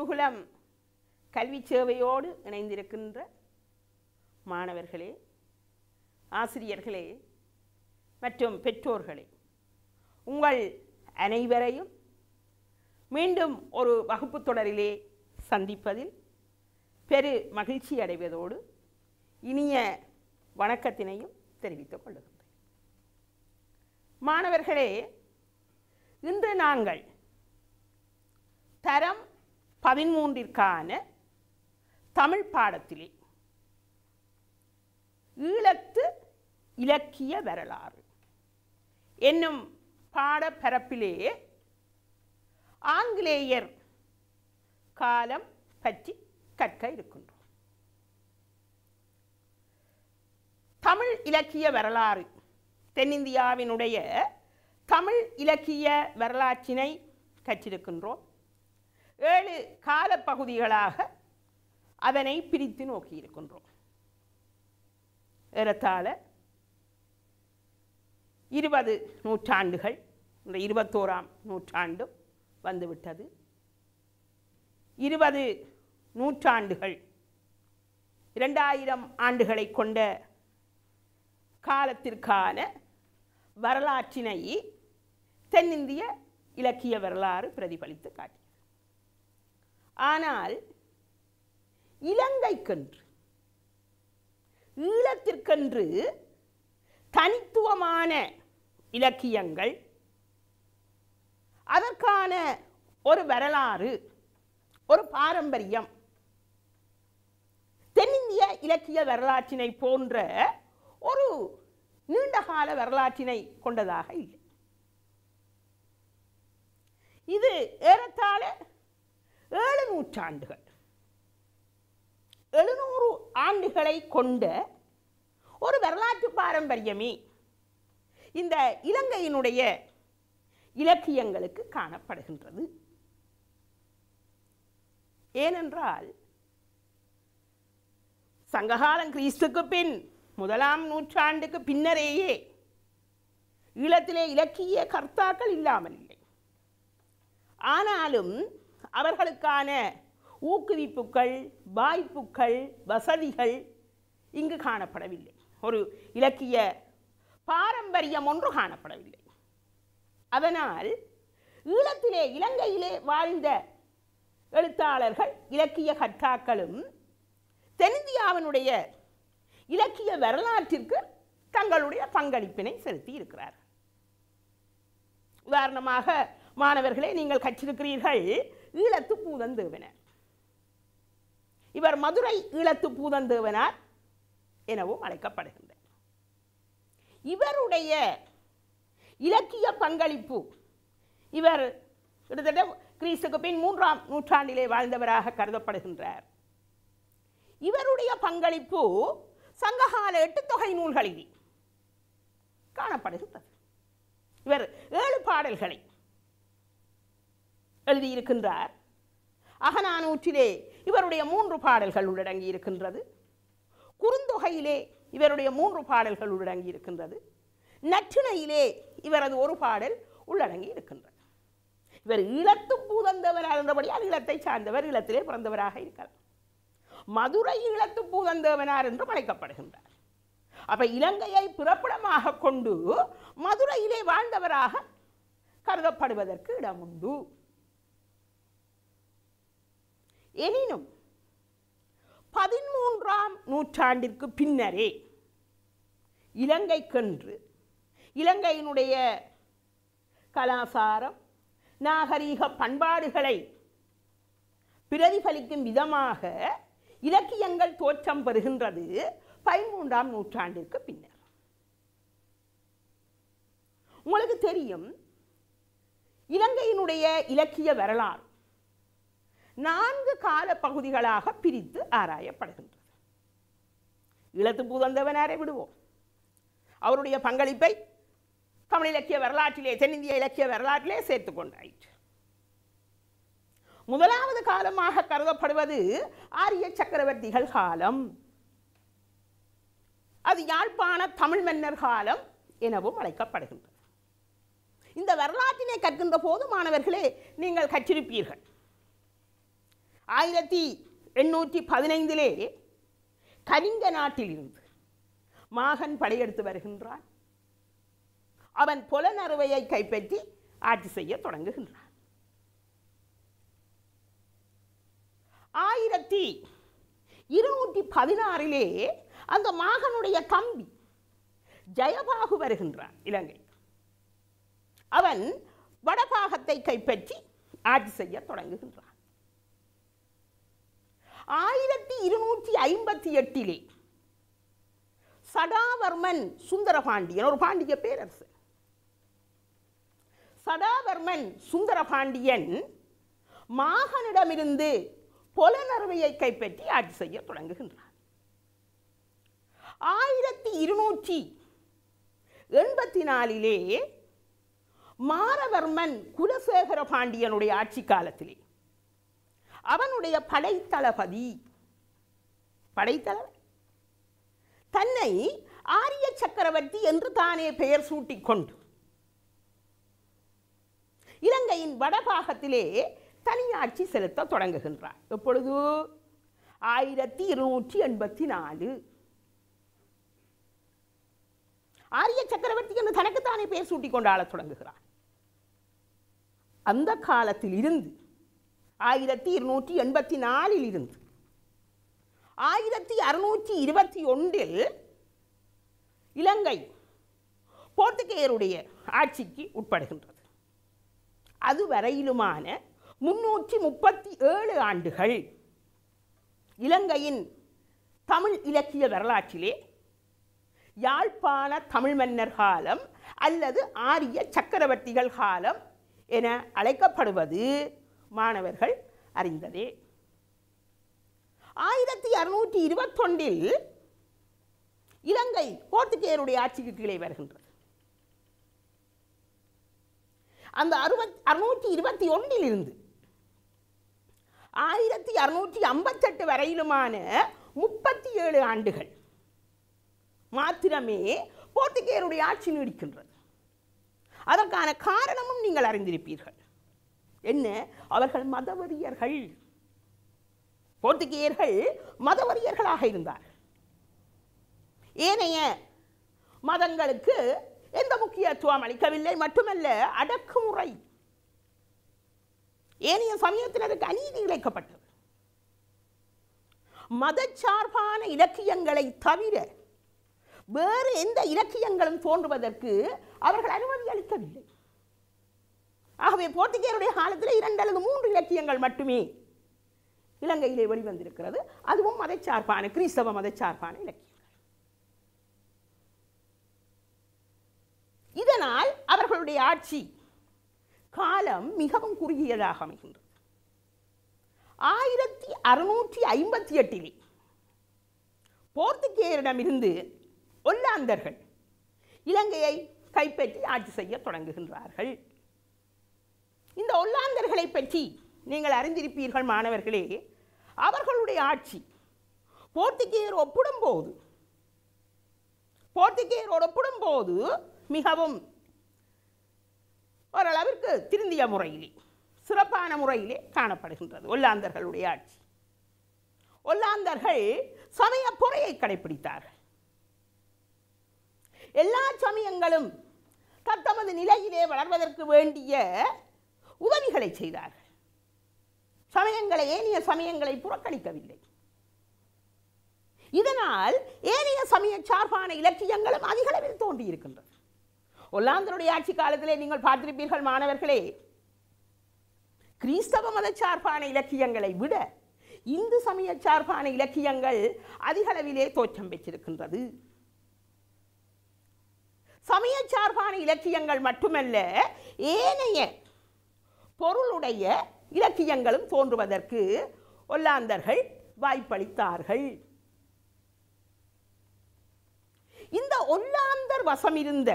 குருகுலம் கல்வி சேவையோடு இணைந்திருக்கின்ற மாணவர்களே ஆசிரியர்களே மற்றும் பெற்றோர்களே உங்கள் அனைவரையும் மீண்டும் ஒரு வகுப்பு தொடரிலே சந்திப்பதில் பெரு மகிழ்ச்சி அடைவதோடு இனிய வணக்கத்தினையும் தெரிவித்துக் கொள்ளுகின்றேன் மாணவர்களே இன்று நாங்கள் தரம் பதிமூன்றிற்கான தமிழ் பாடத்திலே ஈழத்து இலக்கிய வரலாறு என்னும் பாடப்பரப்பிலே ஆங்கிலேயர் காலம் பற்றி கற்க இருக்கின்றோம் தமிழ் இலக்கிய வரலாறு தென்னிந்தியாவினுடைய தமிழ் இலக்கிய வரலாற்றினை கற்றிருக்கின்றோம் ஏழு காலப்பகுதிகளாக அதனை பிரித்து நோக்கியிருக்கின்றோம் ஏறத்தாழ இருபது நூற்றாண்டுகள் இந்த இருபத்தோராம் நூற்றாண்டும் வந்துவிட்டது இருபது நூற்றாண்டுகள் இரண்டாயிரம் ஆண்டுகளை கொண்ட காலத்திற்கான வரலாற்றினை தென்னிந்திய இலக்கிய வரலாறு பிரதிபலித்து காட்டியது ஆனால் இலங்கைக்கென்று ஈழத்திற்கென்று தனித்துவமான இலக்கியங்கள் அதற்கான ஒரு வரலாறு ஒரு பாரம்பரியம் தென்னிந்திய இலக்கிய வரலாற்றினை போன்ற ஒரு நீண்டகால வரலாற்றினை கொண்டதாக இல்லை இது ஏறத்தாழ ஏழு நூற்றாண்டுகள் எழுநூறு ஆண்டுகளை கொண்ட ஒரு வரலாற்று பாரம்பரியமே இந்த இலங்கையினுடைய இலக்கியங்களுக்கு காணப்படுகின்றது ஏனென்றால் சங்ககாலம் கிறிஸ்துக்கு பின் முதலாம் நூற்றாண்டுக்கு பின்னரேயே ஈழத்திலே இலக்கிய கர்த்தாக்கள் இல்லாமல் இல்லை ஆனாலும் அவர்களுக்கான ஊக்குவிப்புகள் வாய்ப்புகள் வசதிகள் இங்கு காணப்படவில்லை ஒரு இலக்கிய பாரம்பரியம் ஒன்று காணப்படவில்லை அதனால் ஈழத்திலே இலங்கையிலே வாழ்ந்த எழுத்தாளர்கள் இலக்கிய கர்த்தாக்களும் தென்னிந்தியாவினுடைய இலக்கிய வரலாற்றிற்கு தங்களுடைய பங்களிப்பினை செலுத்தி இருக்கிறார் உதாரணமாக மாணவர்களே நீங்கள் கற்றிருக்கிறீர்கள் ஈழத்து பூதந்தேவனார் இவர் மதுரை ஈழத்து பூதந்தேவனார் எனவும் அழைக்கப்படுகின்றார் இவருடைய இலக்கிய பங்களிப்பு இவர் கிட்டத்தட்ட கிறிஸ்துக்கு பின் மூன்றாம் நூற்றாண்டிலே வாழ்ந்தவராக கருதப்படுகின்றார் இவருடைய பங்களிப்பு சங்ககால எட்டு தொகை நூல்களில் காணப்படுகின்றது இவர் ஏழு பாடல்களை எழுதியிருக்கின்றார் அகநானூற்றிலே இவருடைய மூன்று பாடல்கள் உள்ளடங்கி இருக்கின்றது குறுந்தொகையிலே இவருடைய மூன்று பாடல்கள் உள்ளடங்கி இருக்கின்றது நற்றிணையிலே இவரது ஒரு பாடல் உள்ளடங்கி இருக்கின்றது இவர் ஈழத்து பூதந்தவராக இருந்தபடியால் ஈழத்தை சார்ந்தவர் ஈழத்திலே பிறந்தவராக இருக்கிறார் மதுரை ஈழத்து பூதந்தேவனார் என்று அழைக்கப்படுகின்றார் அப்ப இலங்கையை பிறப்பிடமாக கொண்டு மதுரையிலே வாழ்ந்தவராக கருதப்படுவதற்கு இடம் உண்டு எனினும் பதிமூன்றாம் நூற்றாண்டிற்கு பின்னரே இலங்கைக்கென்று இலங்கையினுடைய கலாசாரம் நாகரீக பண்பாடுகளை பிரதிபலிக்கும் விதமாக இலக்கியங்கள் தோற்றம் பெறுகின்றது பதிமூன்றாம் நூற்றாண்டிற்கு பின்னர் உங்களுக்கு தெரியும் இலங்கையினுடைய இலக்கிய வரலாறு நான்கு கால பகுதிகளாக பிரித்து ஆராயப்படுகின்றது இளத்து பூதந்தவனாரை விடுவோம் அவருடைய பங்களிப்பை தமிழ் இலக்கிய வரலாற்றிலே தென்னிந்திய இலக்கிய வரலாற்றிலே சேர்த்துக் கொண்டாயிற்று முதலாவது காலமாக கருதப்படுவது ஆரிய சக்கரவர்த்திகள் காலம் அது யாழ்ப்பாண தமிழ் மன்னர் காலம் எனவும் அழைக்கப்படுகின்றது இந்த வரலாற்றினை கற்கின்ற போது மாணவர்களே நீங்கள் கற்றிருப்பீர்கள் ஆயிரத்தி எண்ணூற்றி பதினைந்திலே கலிங்க நாட்டிலிருந்து மாகன் படையெடுத்து வருகின்றான் அவன் புலனறுவையை கைப்பற்றி ஆட்சி செய்ய தொடங்குகின்றான் ஆயிரத்தி இருநூற்றி பதினாறிலே அந்த மாகனுடைய தம்பி ஜெயபாகு வருகின்றான் இலங்கை அவன் வடபாகத்தை கைப்பற்றி ஆட்சி செய்ய தொடங்குகின்றான் ஆயிரத்தி இருநூற்றி ஐம்பத்தி எட்டிலே சடாவர்மன் சுந்தரபாண்டியன் ஒரு பாண்டிய பேரரசு சடாவர்மன் சுந்தரபாண்டியன் மாகனிடமிருந்து புலனறுவையை கைப்பற்றி ஆட்சி செய்ய தொடங்குகின்றான் ஆயிரத்தி இருநூற்றி எண்பத்தி நாலிலே மாரவர்மன் குலசேகர பாண்டியனுடைய ஆட்சி காலத்திலே அவனுடைய படைத்தளபதி படைத்தளபதி தன்னை ஆரிய சக்கரவர்த்தி என்று தானே பெயர் சூட்டிக் கொண்டு இலங்கையின் வடபாகத்திலே தனியாட்சி செலுத்த தொடங்குகின்றார் எப்பொழுது ஆயிரத்தி இருநூற்றி எண்பத்தி நாலு ஆரிய சக்கரவர்த்தி என்று தனக்குத்தானே பெயர் சூட்டிக் கொண்டு ஆளத் தொடங்குகிறார் அந்த காலத்தில் இருந்து ஆயிரத்தி இருநூற்றி எண்பத்தி நாலில் இருந்து ஆயிரத்தி அறுநூற்றி இருபத்தி ஒன்றில் இலங்கை போர்த்துகேயருடைய ஆட்சிக்கு உட்படுகின்றது அதுவரையிலுமான முன்னூற்றி முப்பத்தி ஏழு ஆண்டுகள் இலங்கையின் தமிழ் இலக்கிய வரலாற்றிலே யாழ்ப்பாண தமிழ் மன்னர் காலம் அல்லது ஆரிய சக்கரவர்த்திகள் காலம் என அழைக்கப்படுவது மாணவர்கள் அறிந்ததே ஆயிரத்தி அறுநூற்றி இருபத்தொன்றில் இலங்கை போர்த்துகேயருடைய ஆட்சிக்கு கீழே வருகின்றது அந்த அறுபத் அறுநூற்றி இருபத்தி ஒன்றில் இருந்து ஆயிரத்தி அறுநூற்றி ஐம்பத்தெட்டு வரையிலுமான முப்பத்தி ஏழு ஆண்டுகள் மாத்திரமே போர்த்துகேயருடைய ஆட்சி நீடிக்கின்றது அதற்கான காரணமும் நீங்கள் அறிந்திருப்பீர்கள் என்ன அவர்கள் மதவெறியர்கள் போர்த்துகேயர்கள் மதவெறியர்களாக இருந்தார்கள் ஏனைய மதங்களுக்கு எந்த முக்கியத்துவம் அளிக்கவில்லை மட்டுமல்ல அடக்குமுறை ஏனைய சமயத்தினருக்கு அநீதி இழைக்கப்பட்டது மதச்சார்பான இலக்கியங்களை தவிர வேறு எந்த இலக்கியங்களும் தோன்றுவதற்கு அவர்கள் அனுமதி அளிக்கவில்லை ஆகவே போர்த்துகேயருடைய காலத்தில் இரண்டு அல்லது மூன்று இலக்கியங்கள் மட்டுமே இலங்கையிலே வெளிவந்திருக்கிறது அதுவும் மதச்சார்பான கிறிஸ்தவ மதச்சார்பான இலக்கியங்கள் இதனால் அவர்களுடைய ஆட்சி காலம் மிகவும் குறுகியதாக அமைகின்றது ஆயிரத்தி அறுநூற்றி ஐம்பத்தி எட்டிலே போர்த்துகேயரிடமிருந்து ஒல்லாந்தர்கள் இலங்கையை கைப்பற்றி ஆட்சி செய்ய தொடங்குகின்றார்கள் இந்த ஒல்லாந்தர்களை பற்றி நீங்கள் அறிந்திருப்பீர்கள் மாணவர்களே அவர்களுடைய ஆட்சி போர்த்துகேயர் ஒப்பிடும்போது போர்த்துகேயரோடு ஒப்பிடும்போது மிகவும் ஓரளவிற்கு திருந்திய முறையிலே சிறப்பான முறையிலே காணப்படுகின்றது ஒல்லாந்தர்களுடைய ஆட்சி ஒல்லாந்தர்கள் சமய பொறையை கடைபிடித்தார்கள் எல்லா சமயங்களும் தத்தமது நிலையிலே வளர்வதற்கு வேண்டிய உதவிகளை செய்தார்கள் சமயங்களை ஏனைய சமயங்களை புறக்கணிக்கவில்லை இதனால் ஏனைய சமய சார்பான இலக்கியங்களும் அதிக அளவில் தோன்றியிருக்கின்றது ஒல்லாந்தருடைய ஆட்சி காலத்திலே நீங்கள் பார்த்திருப்பீர்கள் மாணவர்களே கிறிஸ்தவ மத சார்பான இலக்கியங்களை விட இந்து சமய சார்பான இலக்கியங்கள் அதிக அளவிலே தோற்றம் பெற்றிருக்கின்றது சமய சார்பான இலக்கியங்கள் மட்டுமல்ல ஏனைய பொருளுடைய இலக்கியங்களும் தோன்றுவதற்கு ஒல்லாந்தர்கள் வாய்ப்பளித்தார்கள் இந்த ஒல்லாந்தர் வசம் இருந்த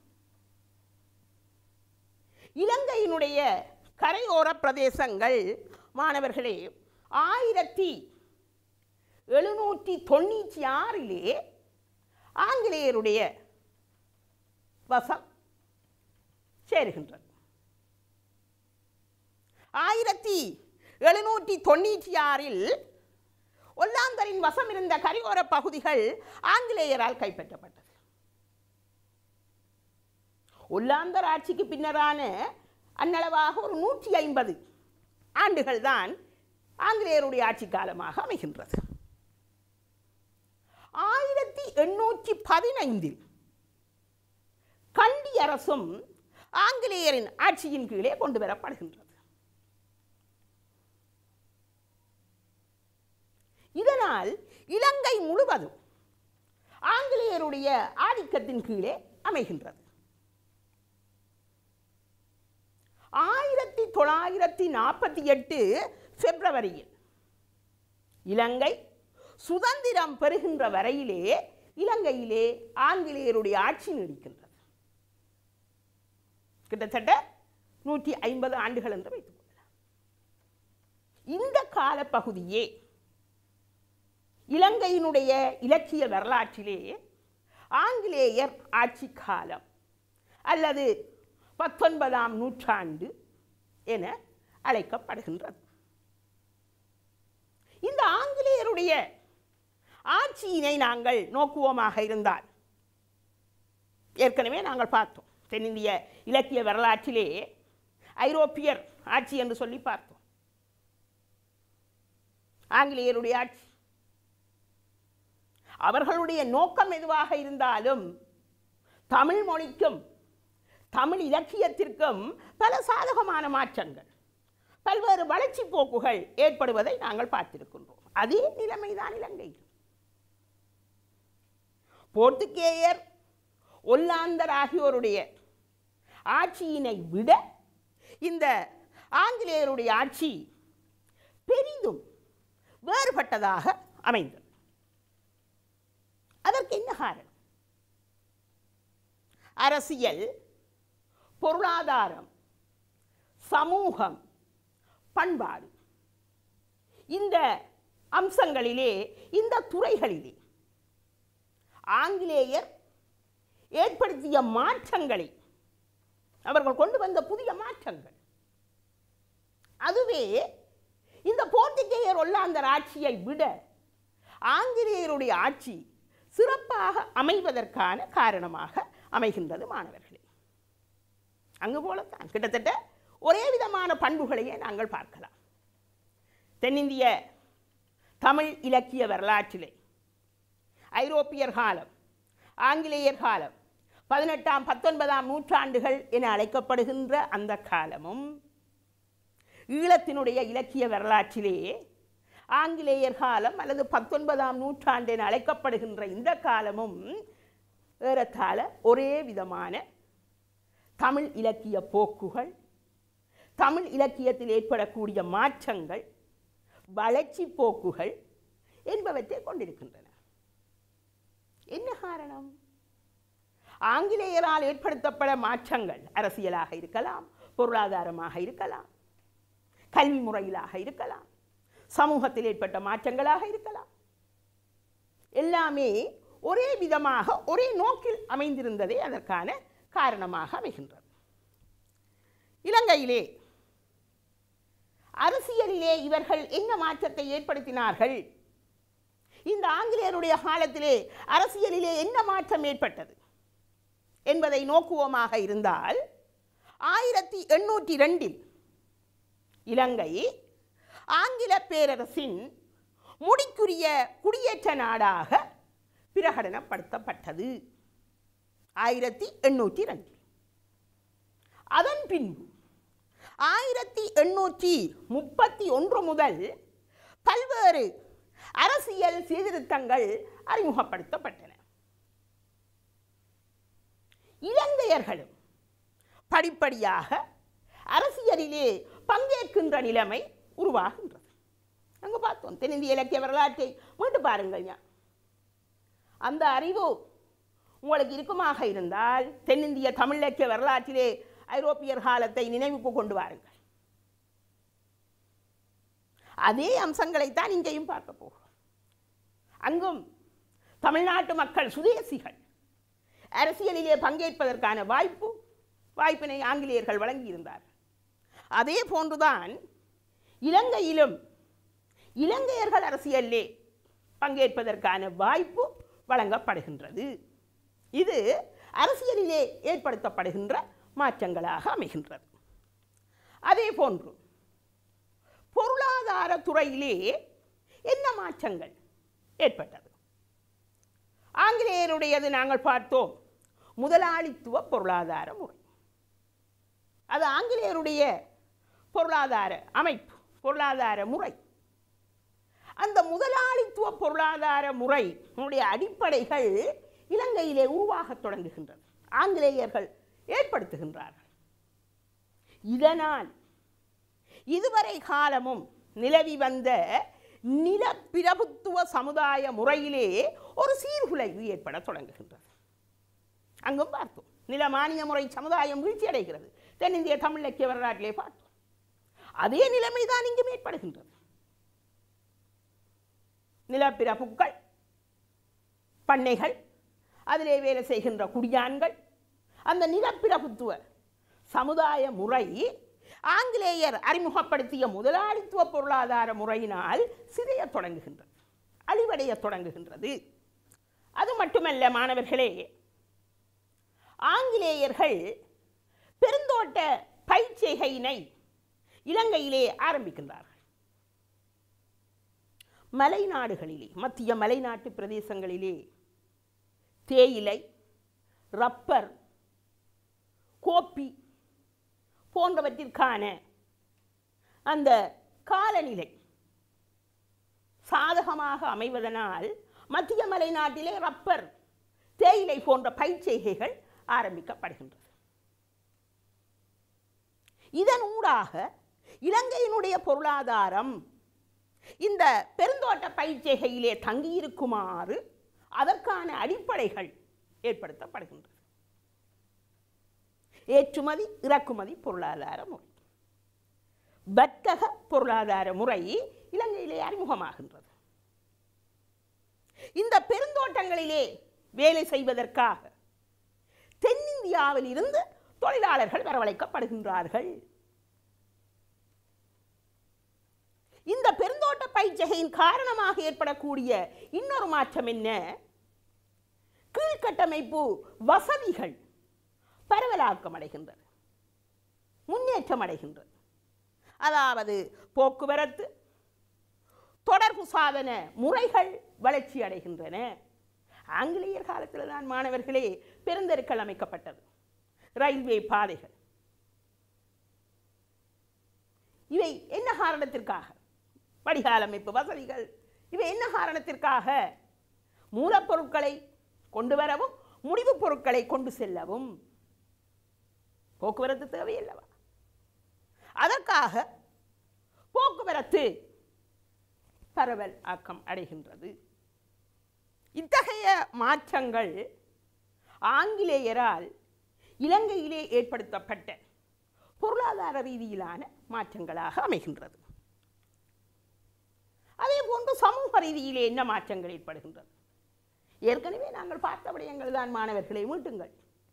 இலங்கையினுடைய கரையோர பிரதேசங்கள் மாணவர்களே ஆயிரத்தி எழுநூற்றி தொண்ணூற்றி ஆறிலே ஆங்கிலேயருடைய வசம் சேருகின்றது ஆயிரத்தி எழுநூற்றி தொண்ணூற்றி ஆறில் ஒல்லாந்தரின் வசம் இருந்த கரையோர பகுதிகள் ஆங்கிலேயரால் கைப்பற்றப்பட்டது ஒல்லாந்தர் ஆட்சிக்கு பின்னரான அன்னளவாக ஒரு நூற்றி ஐம்பது ஆண்டுகள் தான் ஆங்கிலேயருடைய ஆட்சி காலமாக அமைகின்றது ஆயிரத்தி எண்ணூற்றி பதினைந்தில் கண்டி அரசும் ஆங்கிலேயரின் ஆட்சியின் கீழே கொண்டு வரப்படுகின்றது இதனால் இலங்கை முழுவதும் ஆங்கிலேயருடைய ஆதிக்கத்தின் கீழே அமைகின்றது ஆயிரத்தி தொள்ளாயிரத்தி நாற்பத்தி எட்டு பிப்ரவரியில் இலங்கை சுதந்திரம் பெறுகின்ற வரையிலே இலங்கையிலே ஆங்கிலேயருடைய ஆட்சி நீடிக்கின்றது கிட்டத்தட்ட நூற்றி ஐம்பது ஆண்டுகள் என்று வைத்துக் கொள்ளலாம் இந்த காலப்பகுதியே இலங்கையினுடைய இலக்கிய வரலாற்றிலே ஆங்கிலேயர் ஆட்சி காலம் அல்லது பத்தொன்பதாம் நூற்றாண்டு என அழைக்கப்படுகின்றது இந்த ஆங்கிலேயருடைய ஆட்சியினை நாங்கள் நோக்குவோமாக இருந்தால் ஏற்கனவே நாங்கள் பார்த்தோம் தென்னிந்திய இலக்கிய வரலாற்றிலே ஐரோப்பியர் ஆட்சி என்று சொல்லி பார்த்தோம் ஆங்கிலேயருடைய ஆட்சி அவர்களுடைய நோக்கம் எதுவாக இருந்தாலும் தமிழ் மொழிக்கும் தமிழ் இலக்கியத்திற்கும் பல சாதகமான மாற்றங்கள் பல்வேறு வளர்ச்சி போக்குகள் ஏற்படுவதை நாங்கள் பார்த்திருக்கின்றோம் அதே நிலைமைதான் இலங்கையில் போர்த்துகேயர் ஒல்லாந்தர் ஆகியோருடைய ஆட்சியினை விட இந்த ஆங்கிலேயருடைய ஆட்சி பெரிதும் வேறுபட்டதாக அமைந்தது அதற்கு என்ன காரணம் அரசியல் பொருளாதாரம் சமூகம் பண்பாடு இந்த அம்சங்களிலே இந்த துறைகளிலே ஆங்கிலேயர் ஏற்படுத்திய மாற்றங்களை அவர்கள் கொண்டு வந்த புதிய மாற்றங்கள் அதுவே இந்த போர்த்துகேயர் ஒல்லாந்தர் ஆட்சியை விட ஆங்கிலேயருடைய ஆட்சி சிறப்பாக அமைவதற்கான காரணமாக அமைகின்றது மாணவர்களே அங்கு போலத்தான் கிட்டத்தட்ட ஒரே விதமான பண்புகளையே நாங்கள் பார்க்கலாம் தென்னிந்திய தமிழ் இலக்கிய வரலாற்றிலே ஐரோப்பியர் காலம் ஆங்கிலேயர் காலம் பதினெட்டாம் பத்தொன்பதாம் நூற்றாண்டுகள் என அழைக்கப்படுகின்ற அந்த காலமும் ஈழத்தினுடைய இலக்கிய வரலாற்றிலே ஆங்கிலேயர் காலம் அல்லது பத்தொன்பதாம் நூற்றாண்டு என அழைக்கப்படுகின்ற இந்த காலமும் ஏறத்தாழ ஒரே விதமான தமிழ் இலக்கிய போக்குகள் தமிழ் இலக்கியத்தில் ஏற்படக்கூடிய மாற்றங்கள் வளர்ச்சி போக்குகள் என்பவற்றை கொண்டிருக்கின்றன என்ன காரணம் ஆங்கிலேயரால் ஏற்படுத்தப்பட மாற்றங்கள் அரசியலாக இருக்கலாம் பொருளாதாரமாக இருக்கலாம் கல்வி முறையிலாக இருக்கலாம் சமூகத்தில் ஏற்பட்ட மாற்றங்களாக இருக்கலாம் எல்லாமே ஒரே விதமாக ஒரே நோக்கில் அமைந்திருந்ததே அதற்கான காரணமாக அமைகின்றது இலங்கையிலே அரசியலிலே இவர்கள் என்ன மாற்றத்தை ஏற்படுத்தினார்கள் இந்த ஆங்கிலேயருடைய காலத்திலே அரசியலிலே என்ன மாற்றம் ஏற்பட்டது என்பதை நோக்குவோமாக இருந்தால் ஆயிரத்தி எண்ணூற்றி ரெண்டில் இலங்கை ஆங்கில பேரரசின் முடிக்குரிய குடியேற்ற நாடாக பிரகடனப்படுத்தப்பட்டது ஆயிரத்தி எண்ணூற்றி ரெண்டில் அதன் பின்பு ஆயிரத்தி எண்ணூற்றி முப்பத்தி ஒன்று முதல் பல்வேறு அரசியல் சீர்திருத்தங்கள் அறிமுகப்படுத்தப்பட்டன இலங்கையர்களும் படிப்படியாக அரசியலிலே பங்கேற்கின்ற நிலைமை உருவாகின்றது அங்கே பார்த்தோம் தென்னிந்திய இலக்கிய வரலாற்றை மீண்டு பாருங்கள் ஞா. அந்த அறிவு உங்களுக்கு இருக்குமாக இருந்தால் தென்னிந்திய தமிழ் இலக்கிய வரலாற்றிலே ஐரோப்பியர் காலத்தை நினைவுக்கு கொண்டு வாருங்கள் அதே அம்சங்களைத்தான் இங்கேயும் பார்க்க போகிறோம் அங்கும் தமிழ்நாட்டு மக்கள் சுதேசிகள் அரசியலிலே பங்கேற்பதற்கான வாய்ப்பு வாய்ப்பினை ஆங்கிலேயர்கள் வழங்கியிருந்தார்கள் அதே போன்றுதான் இலங்கையிலும் இலங்கையர்கள் அரசியலிலே பங்கேற்பதற்கான வாய்ப்பு வழங்கப்படுகின்றது இது அரசியலிலே ஏற்படுத்தப்படுகின்ற மாற்றங்களாக அமைகின்றது அதே போன்று பொருளாதார துறையிலே என்ன மாற்றங்கள் ஏற்பட்டது ஆங்கிலேயருடையது நாங்கள் பார்த்தோம் முதலாளித்துவ பொருளாதார முறை அது ஆங்கிலேயருடைய பொருளாதார அமைப்பு பொருளாதார முறை அந்த முதலாளித்துவ பொருளாதார முறை உடைய அடிப்படைகள் இலங்கையிலே உருவாகத் தொடங்குகின்றது ஆங்கிலேயர்கள் ஏற்படுத்துகின்றார்கள் இதனால் இதுவரை காலமும் நிலவி வந்த நிலப்பிரபுத்துவ சமுதாய முறையிலே ஒரு சீர்குலைவு ஏற்பட தொடங்குகின்றது அங்கும் பார்த்தோம் நிலமானிய முறை சமுதாயம் வீழ்ச்சி அடைகிறது தென்னிந்திய தமிழ் இலக்கிய வரலாற்றிலே பார்த்தோம் அதே நிலைமைதான் இங்கும் ஏற்படுகின்றது நிலப்பிரபுக்கள் பண்ணைகள் அதிலே வேலை செய்கின்ற குடியான்கள் அந்த நிலப்பிரபுத்துவ சமுதாய முறை ஆங்கிலேயர் அறிமுகப்படுத்திய முதலாளித்துவ பொருளாதார முறையினால் சிதையத் தொடங்குகின்றது அழிவடையத் தொடங்குகின்றது அது மட்டுமல்ல மாணவர்களே ஆங்கிலேயர்கள் பெருந்தோட்ட பயிற்சிகையினை இலங்கையிலே ஆரம்பிக்கின்றார்கள் மலைநாடுகளிலே மத்திய மலைநாட்டு பிரதேசங்களிலே தேயிலை ரப்பர் கோப்பி போன்றவற்றிற்கான அந்த காலநிலை சாதகமாக அமைவதனால் மத்திய மலைநாட்டிலே ரப்பர் தேயிலை போன்ற பயிற்சிகைகள் ஆரம்பிக்கப்படுகின்றது இதன் ஊடாக இலங்கையினுடைய பொருளாதாரம் இந்த பெருந்தோட்ட பயிற்சிகையிலே தங்கியிருக்குமாறு அதற்கான அடிப்படைகள் ஏற்படுத்தப்படுகின்றது ஏற்றுமதி இறக்குமதி பொருளாதார முறை வர்த்தக பொருளாதார முறை இலங்கையிலே அறிமுகமாகின்றது இந்த பெருந்தோட்டங்களிலே வேலை செய்வதற்காக தென்னிந்தியாவில் இருந்து தொழிலாளர்கள் வரவழைக்கப்படுகின்றார்கள் இந்த பெருந்தோட்ட பயிற்சிகையின் காரணமாக ஏற்படக்கூடிய இன்னொரு மாற்றம் என்ன கீழ்கட்டமைப்பு வசதிகள் பரவலாக்கம் அடைகின்றது முன்னேற்றம் அடைகின்றது அதாவது போக்குவரத்து தொடர்பு சாதன முறைகள் வளர்ச்சி அடைகின்றன ஆங்கிலேயர் காலத்தில் தான் மாணவர்களே பெருந்தெருக்கள் அமைக்கப்பட்டது ரயில்வே பாதைகள் இவை என்ன காரணத்திற்காக வடிகால் அமைப்பு வசதிகள் இவை என்ன காரணத்திற்காக மூலப்பொருட்களை கொண்டு வரவும் முடிவுப் பொருட்களை கொண்டு செல்லவும் போக்குவரத்து தேவையல்லவா அதற்காக போக்குவரத்து பரவல் ஆக்கம் அடைகின்றது இத்தகைய மாற்றங்கள் ஆங்கிலேயரால் இலங்கையிலே ஏற்படுத்தப்பட்ட பொருளாதார ரீதியிலான மாற்றங்களாக அமைகின்றது அதே போன்று சமூக ரீதியிலே என்ன மாற்றங்கள் ஏற்படுகின்றது ஏற்கனவே நாங்கள் பார்த்த விடயங்கள் தான் மாணவர்களை மீட்டுங்கள்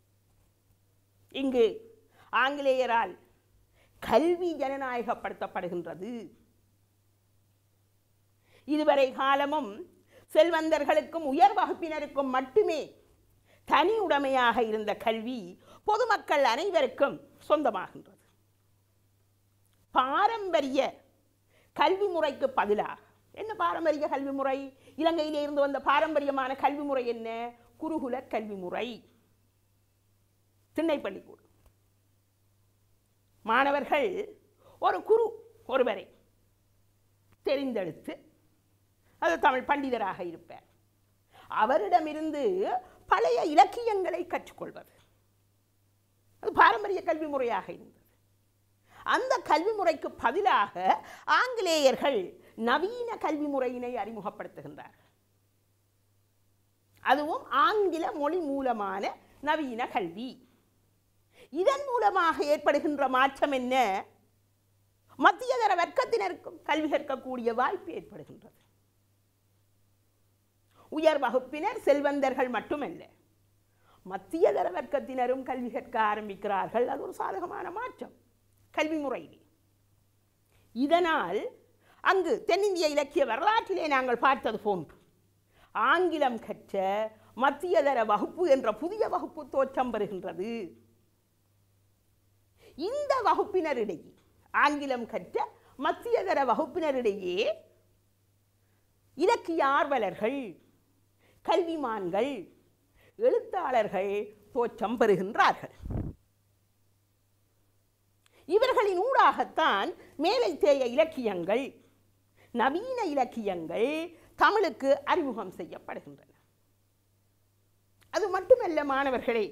இங்கு ஆங்கிலேயரால் கல்வி ஜனநாயகப்படுத்தப்படுகின்றது இதுவரை காலமும் செல்வந்தர்களுக்கும் உயர் வகுப்பினருக்கும் மட்டுமே தனி உடைமையாக இருந்த கல்வி பொதுமக்கள் அனைவருக்கும் சொந்தமாகின்றது பாரம்பரிய கல்வி முறைக்கு பதிலாக என்ன பாரம்பரிய கல்வி முறை இலங்கையிலே இருந்து வந்த பாரம்பரியமான கல்வி முறை என்ன குருகுல கல்வி முறை திண்ணைப்பள்ளிக்கூடம் மாணவர்கள் ஒரு குரு ஒருவரை தெரிந்தெடுத்து அது தமிழ் பண்டிதராக இருப்பார் அவரிடமிருந்து பழைய இலக்கியங்களை கற்றுக்கொள்வது அது பாரம்பரிய கல்வி முறையாக இருந்தது அந்த கல்வி முறைக்கு பதிலாக ஆங்கிலேயர்கள் நவீன கல்வி முறையினை அறிமுகப்படுத்துகின்றார்கள் அதுவும் ஆங்கில மொழி மூலமான நவீன கல்வி இதன் மூலமாக ஏற்படுகின்ற மாற்றம் என்ன மத்தியதர வர்க்கத்தினருக்கும் கல்வி கற்கக்கூடிய வாய்ப்பு ஏற்படுகின்றது உயர் வகுப்பினர் செல்வந்தர்கள் மட்டுமல்ல மத்தியதர வர்க்கத்தினரும் கல்வி கற்க ஆரம்பிக்கிறார்கள் அது ஒரு சாதகமான மாற்றம் கல்வி முறையிலே இதனால் அங்கு தென்னிந்திய இலக்கிய வரலாற்றிலே நாங்கள் பார்த்தது போன்று ஆங்கிலம் கற்ற மத்தியதர வகுப்பு என்ற புதிய வகுப்பு தோற்றம் பெறுகின்றது இந்த வகுப்பினரிடையே ஆங்கிலம் கற்ற மத்தியதர வகுப்பினரிடையே இலக்கிய ஆர்வலர்கள் கல்விமான்கள் எழுத்தாளர்கள் தோற்றம் பெறுகின்றார்கள் இவர்களின் ஊடாகத்தான் மேலைத்தேய இலக்கியங்கள் நவீன இலக்கியங்கள் தமிழுக்கு அறிமுகம் செய்யப்படுகின்றன அது மட்டுமல்ல மாணவர்களே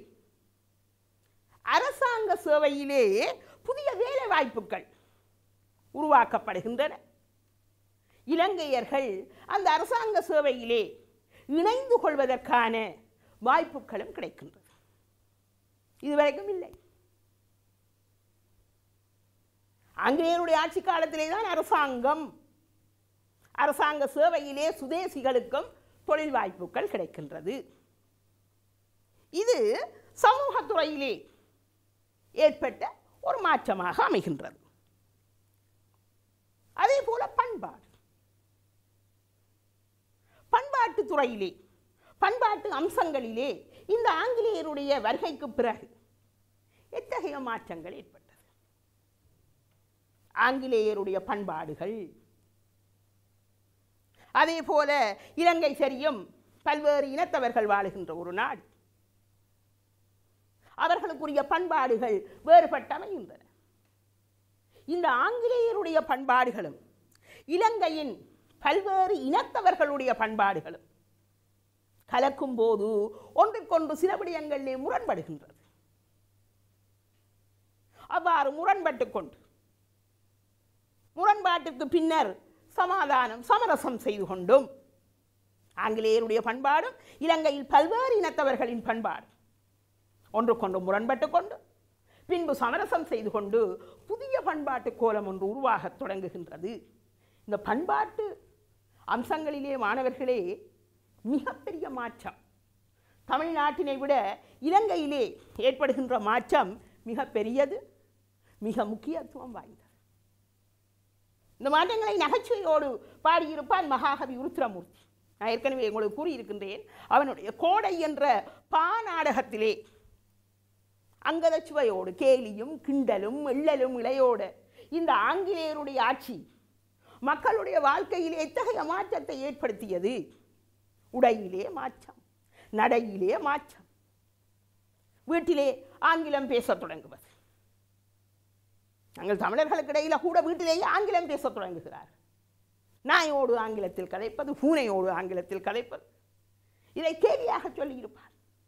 அரசாங்க சேவையிலே புதிய வேலை வாய்ப்புகள் உருவாக்கப்படுகின்றன இலங்கையர்கள் அந்த அரசாங்க சேவையிலே இணைந்து கொள்வதற்கான வாய்ப்புகளும் கிடைக்கின்றது இதுவரைக்கும் இல்லை ஆங்கிலேயருடைய ஆட்சி காலத்திலே தான் அரசாங்கம் அரசாங்க சேவையிலே சுதேசிகளுக்கும் தொழில் வாய்ப்புகள் கிடைக்கின்றது இது சமூகத்துறையிலே ஏற்பட்ட ஒரு மாற்றமாக அமைகின்றது அதே போல பண்பாடு பண்பாட்டு துறையிலே பண்பாட்டு அம்சங்களிலே இந்த ஆங்கிலேயருடைய வருகைக்கு பிறகு எத்தகைய மாற்றங்கள் ஏற்பட்டது ஆங்கிலேயருடைய பண்பாடுகள் அதே போல இலங்கை சரியும் பல்வேறு இனத்தவர்கள் வாழுகின்ற ஒரு நாடு அவர்களுக்குரிய பண்பாடுகள் வேறுபட்டு அமைகின்றன இந்த ஆங்கிலேயருடைய பண்பாடுகளும் இலங்கையின் பல்வேறு இனத்தவர்களுடைய பண்பாடுகளும் கலக்கும் போது ஒன்றுக்கொன்று சில விடயங்களிலே முரண்படுகின்றது அவ்வாறு முரண்பட்டு கொண்டு முரண்பாட்டிற்கு பின்னர் சமாதானம் சமரசம் செய்து கொண்டும் ஆங்கிலேயருடைய பண்பாடும் இலங்கையில் பல்வேறு இனத்தவர்களின் பண்பாடு ஒன்றுக்கொன்று முரண்பட்டு கொண்டு பின்பு சமரசம் செய்து கொண்டு புதிய பண்பாட்டு கோலம் ஒன்று உருவாகத் தொடங்குகின்றது இந்த பண்பாட்டு அம்சங்களிலே மாணவர்களே மிகப்பெரிய மாற்றம் தமிழ்நாட்டினை விட இலங்கையிலே ஏற்படுகின்ற மாற்றம் மிக பெரியது மிக முக்கியத்துவம் வாய்ந்தது இந்த மாற்றங்களை நகைச்சுவையோடு பாடியிருப்பான் மகாகவி உருத்திரமூர்த்தி நான் ஏற்கனவே உங்களுக்கு கூறியிருக்கின்றேன் அவனுடைய கோடை என்ற பா நாடகத்திலே அங்கத சுவையோடு கேலியும் கிண்டலும் எள்ளலும் இளையோடு இந்த ஆங்கிலேயருடைய ஆட்சி மக்களுடைய வாழ்க்கையிலே எத்தகைய மாற்றத்தை ஏற்படுத்தியது உடையிலே மாற்றம் நடையிலே மாற்றம் வீட்டிலே ஆங்கிலம் பேசத் தொடங்குவது நாங்கள் தமிழர்களுக்கு இடையில கூட வீட்டிலேயே ஆங்கிலம் பேசத் தொடங்குகிறார் நாயோடு ஆங்கிலத்தில் கதைப்பது பூனையோடு ஆங்கிலத்தில் கதைப்பது இதை கேலியாக சொல்லியிருப்பார்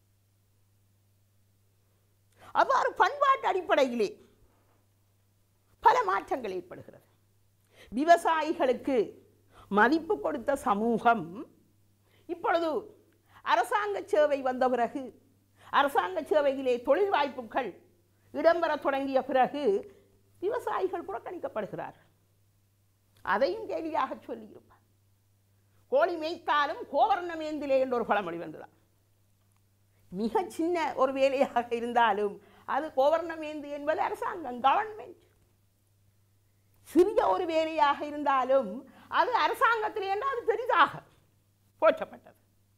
அவ்வாறு பண்பாட்டு அடிப்படையிலே பல மாற்றங்கள் ஏற்படுகிறது விவசாயிகளுக்கு மதிப்பு கொடுத்த சமூகம் இப்பொழுது அரசாங்க சேவை வந்த பிறகு அரசாங்க சேவையிலே தொழில் வாய்ப்புகள் இடம்பெற தொடங்கிய பிறகு விவசாயிகள் புறக்கணிக்கப்படுகிறார்கள் அதையும் கேலியாக சொல்லியிருப்பார் கோழி மேய்த்தாலும் கோவர்ணமேந்திலே என்ற ஒரு பழமொழி வந்துதான் மிக சின்ன ஒரு வேலையாக இருந்தாலும் அது கோவர்ணமேந்து என்பது அரசாங்கம் கவர்மெண்ட் சிறிய ஒரு வேலையாக இருந்தாலும் அது அரசாங்கத்தில் என்றால் அது பெரிதாக போற்றப்பட்டது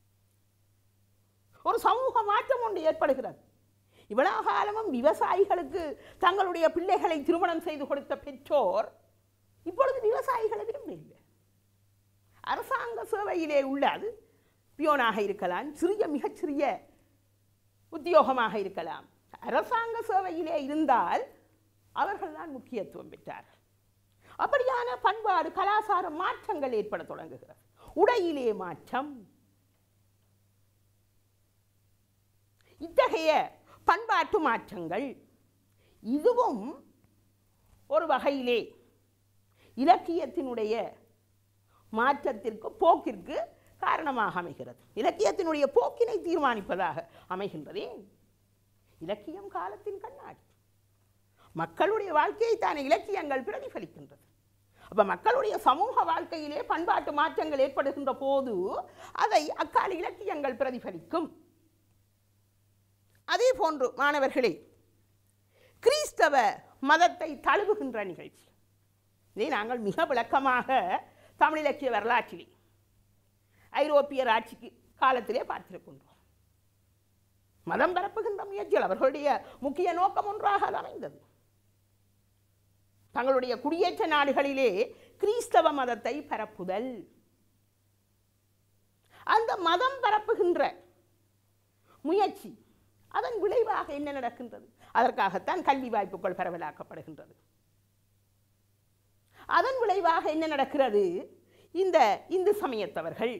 ஒரு சமூக மாற்றம் ஒன்று ஏற்படுகிறது இவ்வளவு காலமும் விவசாயிகளுக்கு தங்களுடைய பிள்ளைகளை திருமணம் செய்து கொடுத்த பெற்றோர் இப்பொழுது விவசாயிகளை விரும்பவில்லை அரசாங்க சேவையிலே உள்ள அது பியோனாக இருக்கலாம் சிறிய மிகச்சிறிய உத்தியோகமாக இருக்கலாம் அரசாங்க சேவையிலே இருந்தால் அவர்கள்தான் முக்கியத்துவம் பெற்றார்கள் அப்படியான பண்பாடு கலாச்சார மாற்றங்கள் ஏற்பட தொடங்குகிறது உடையிலே மாற்றம் இத்தகைய பண்பாட்டு மாற்றங்கள் இதுவும் ஒரு வகையிலே இலக்கியத்தினுடைய மாற்றத்திற்கு போக்கிற்கு காரணமாக அமைகிறது இலக்கியத்தினுடைய போக்கினை தீர்மானிப்பதாக அமைகின்றதே இலக்கியம் காலத்தின் கண்ணாடி மக்களுடைய வாழ்க்கையை தானே இலக்கியங்கள் பிரதிபலிக்கின்றது அப்ப மக்களுடைய சமூக வாழ்க்கையிலே பண்பாட்டு மாற்றங்கள் ஏற்படுகின்ற போது அதை அக்கால இலக்கியங்கள் பிரதிபலிக்கும் அதே போன்று மாணவர்களே கிறிஸ்தவ மதத்தை தழுவுகின்ற நிகழ்ச்சி இதை நாங்கள் மிக விளக்கமாக தமிழ் இலக்கிய வரலாற்றிலே ஐரோப்பியர் ஆட்சிக்கு காலத்திலே பார்த்திருக்கின்றோம் மதம் பரப்புகின்ற முயற்சிகள் அவர்களுடைய முக்கிய நோக்கம் ஒன்றாக அது அமைந்தது தங்களுடைய குடியேற்ற நாடுகளிலே கிறிஸ்தவ மதத்தை பரப்புதல் அந்த மதம் பரப்புகின்ற முயற்சி அதன் விளைவாக என்ன நடக்கின்றது அதற்காகத்தான் கல்வி வாய்ப்புகள் பரவலாக்கப்படுகின்றது அதன் விளைவாக என்ன நடக்கிறது இந்த இந்து சமயத்தவர்கள்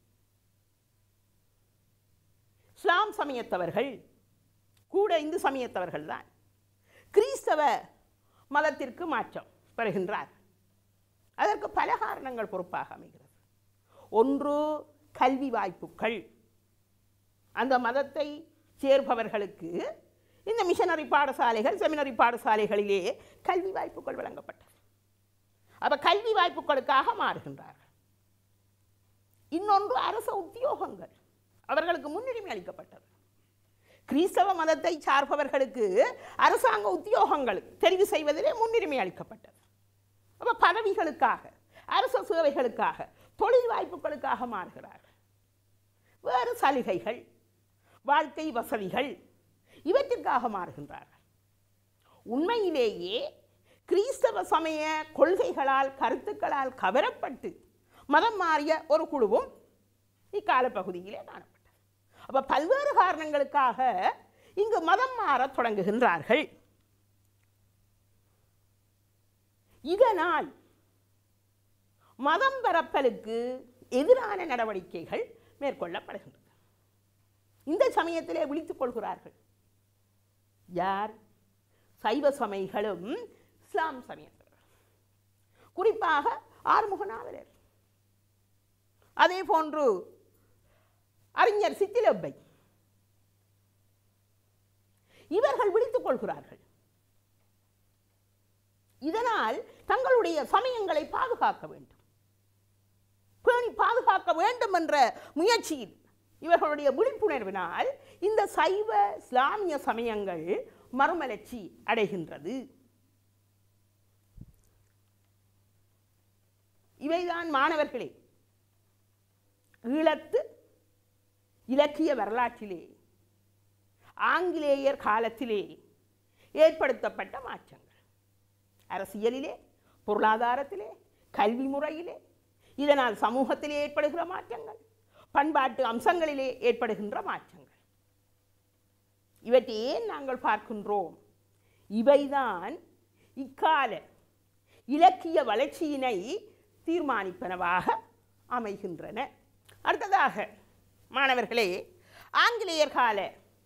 இஸ்லாம் சமயத்தவர்கள் கூட இந்து சமயத்தவர்கள் தான் கிறிஸ்தவ மதத்திற்கு மாற்றம் பெறுகின்றார் அதற்கு பல காரணங்கள் பொறுப்பாக அமைகிறது ஒன்று கல்வி வாய்ப்புகள் அந்த மதத்தை சேர்பவர்களுக்கு இந்த மிஷனரி பாடசாலைகள் செமினரி பாடசாலைகளிலே கல்வி வாய்ப்புகள் வழங்கப்பட்டது அப்ப கல்வி வாய்ப்புகளுக்காக மாறுகின்றார்கள் இன்னொன்று அரச உத்தியோகங்கள் அவர்களுக்கு முன்னுரிமை அளிக்கப்பட்டது கிறிஸ்தவ மதத்தை சார்பவர்களுக்கு அரசாங்க உத்தியோகங்கள் தெரிவு செய்வதிலே முன்னுரிமை அளிக்கப்பட்டது அப்ப பதவிகளுக்காக அரச சேவைகளுக்காக தொழில் வாய்ப்புகளுக்காக மாறுகிறார்கள் வேறு சலுகைகள் வாழ்க்கை வசதிகள் இவற்றிற்காக மாறுகின்றார்கள் உண்மையிலேயே கிறிஸ்தவ சமய கொள்கைகளால் கருத்துக்களால் கவரப்பட்டு மதம் மாறிய ஒரு குழுவும் இக்கால பகுதியிலே காணப்பட்டது அப்ப பல்வேறு காரணங்களுக்காக இங்கு மதம் மாறத் தொடங்குகின்றார்கள் இதனால் மதம் பரப்பலுக்கு எதிரான நடவடிக்கைகள் மேற்கொள்ளப்படுகின்றன இந்த சமயத்திலே விழித்துக் கொள்கிறார்கள் யார் சைவ சமயங்களும் இஸ்லாம் சமயத்தினர் குறிப்பாக ஆறுமுக நாவலர் அதே போன்று அறிஞர் சித்திலப்பை இவர்கள் விழித்துக் கொள்கிறார்கள் இதனால் தங்களுடைய சமயங்களை பாதுகாக்க வேண்டும் பேணி பாதுகாக்க வேண்டும் என்ற முயற்சியில் இவர்களுடைய விழிப்புணர்வினால் இந்த சைவ இஸ்லாமிய சமயங்கள் மறுமலர்ச்சி அடைகின்றது இவைதான் மாணவர்களே ஈழத்து இலக்கிய வரலாற்றிலே ஆங்கிலேயர் காலத்திலே ஏற்படுத்தப்பட்ட மாற்றங்கள் அரசியலிலே பொருளாதாரத்திலே கல்வி முறையிலே இதனால் சமூகத்திலே ஏற்படுகிற மாற்றங்கள் பண்பாட்டு அம்சங்களிலே ஏற்படுகின்ற மாற்றங்கள் இவற்றை ஏன் நாங்கள் பார்க்கின்றோம் இவைதான் இக்கால இலக்கிய வளர்ச்சியினை தீர்மானிப்பனவாக அமைகின்றன அடுத்ததாக மாணவர்களே ஆங்கிலேயர் கால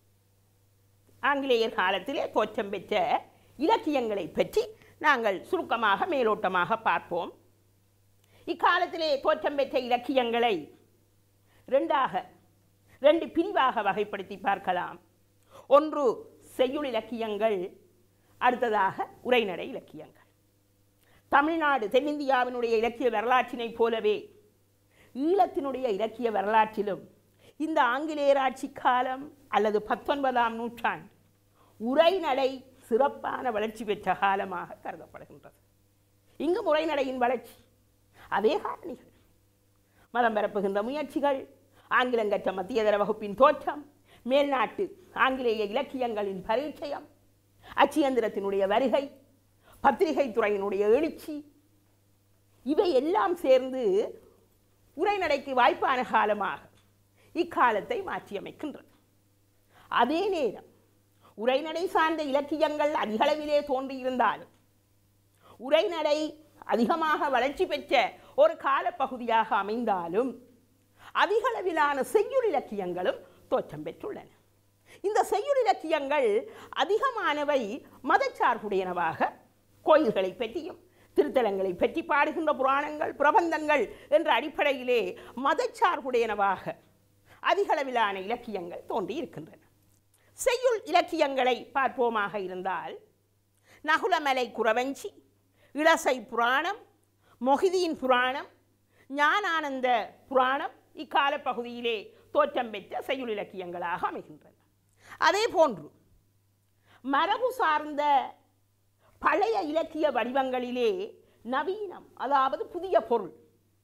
ஆங்கிலேயர் காலத்திலே தோற்றம் பெற்ற இலக்கியங்களை பற்றி நாங்கள் சுருக்கமாக மேலோட்டமாக பார்ப்போம் இக்காலத்திலே தோற்றம் பெற்ற இலக்கியங்களை ரெண்டாக ரெண்டு பிரிவாக வகைப்படுத்தி பார்க்கலாம் ஒன்று செய்யுள் இலக்கியங்கள் அடுத்ததாக உரைநடை இலக்கியங்கள் தமிழ்நாடு தென்னிந்தியாவினுடைய இலக்கிய வரலாற்றினைப் போலவே ஈழத்தினுடைய இலக்கிய வரலாற்றிலும் இந்த ஆங்கிலேயர் ஆட்சி காலம் அல்லது பத்தொன்பதாம் நூற்றாண்டு உரைநடை சிறப்பான வளர்ச்சி பெற்ற காலமாக கருதப்படுகின்றது இங்கு உரைநடையின் வளர்ச்சி அதே காரணிகள் மதம் பரப்புகின்ற முயற்சிகள் ஆங்கிலம் கற்ற மத்தியதர வகுப்பின் தோற்றம் மேல்நாட்டு ஆங்கிலேய இலக்கியங்களின் பரிச்சயம் அச்சியந்திரத்தினுடைய வருகை பத்திரிகை துறையினுடைய எழுச்சி இவை எல்லாம் சேர்ந்து உரைநடைக்கு வாய்ப்பான காலமாக இக்காலத்தை மாற்றியமைக்கின்றது அதே நேரம் உரைநடை சார்ந்த இலக்கியங்கள் அதிகளவிலே தோன்றியிருந்தாலும் உரைநடை அதிகமாக வளர்ச்சி பெற்ற ஒரு காலப்பகுதியாக அமைந்தாலும் அதிகளவிலான செய்யுள் இலக்கியங்களும் தோற்றம் பெற்றுள்ளன இந்த செய்யுள் இலக்கியங்கள் அதிகமானவை மதச்சார்புடையனவாக கோயில்களை பற்றியும் திருத்தலங்களை பற்றி பாடுகின்ற புராணங்கள் பிரபந்தங்கள் என்ற அடிப்படையிலே மதச்சார்புடையனவாக அதிகளவிலான இலக்கியங்கள் தோன்றி இருக்கின்றன செய்யுள் இலக்கியங்களை பார்ப்போமாக இருந்தால் நகுலமலை குறவஞ்சி இளசை புராணம் மொஹிதீன் புராணம் ஞானானந்த புராணம் இக்கால பகுதியிலே தோற்றம் பெற்ற செய்யுள் இலக்கியங்களாக அமைகின்றன அதே போன்று மரபு சார்ந்த பழைய இலக்கிய வடிவங்களிலே நவீனம் அதாவது புதிய பொருள்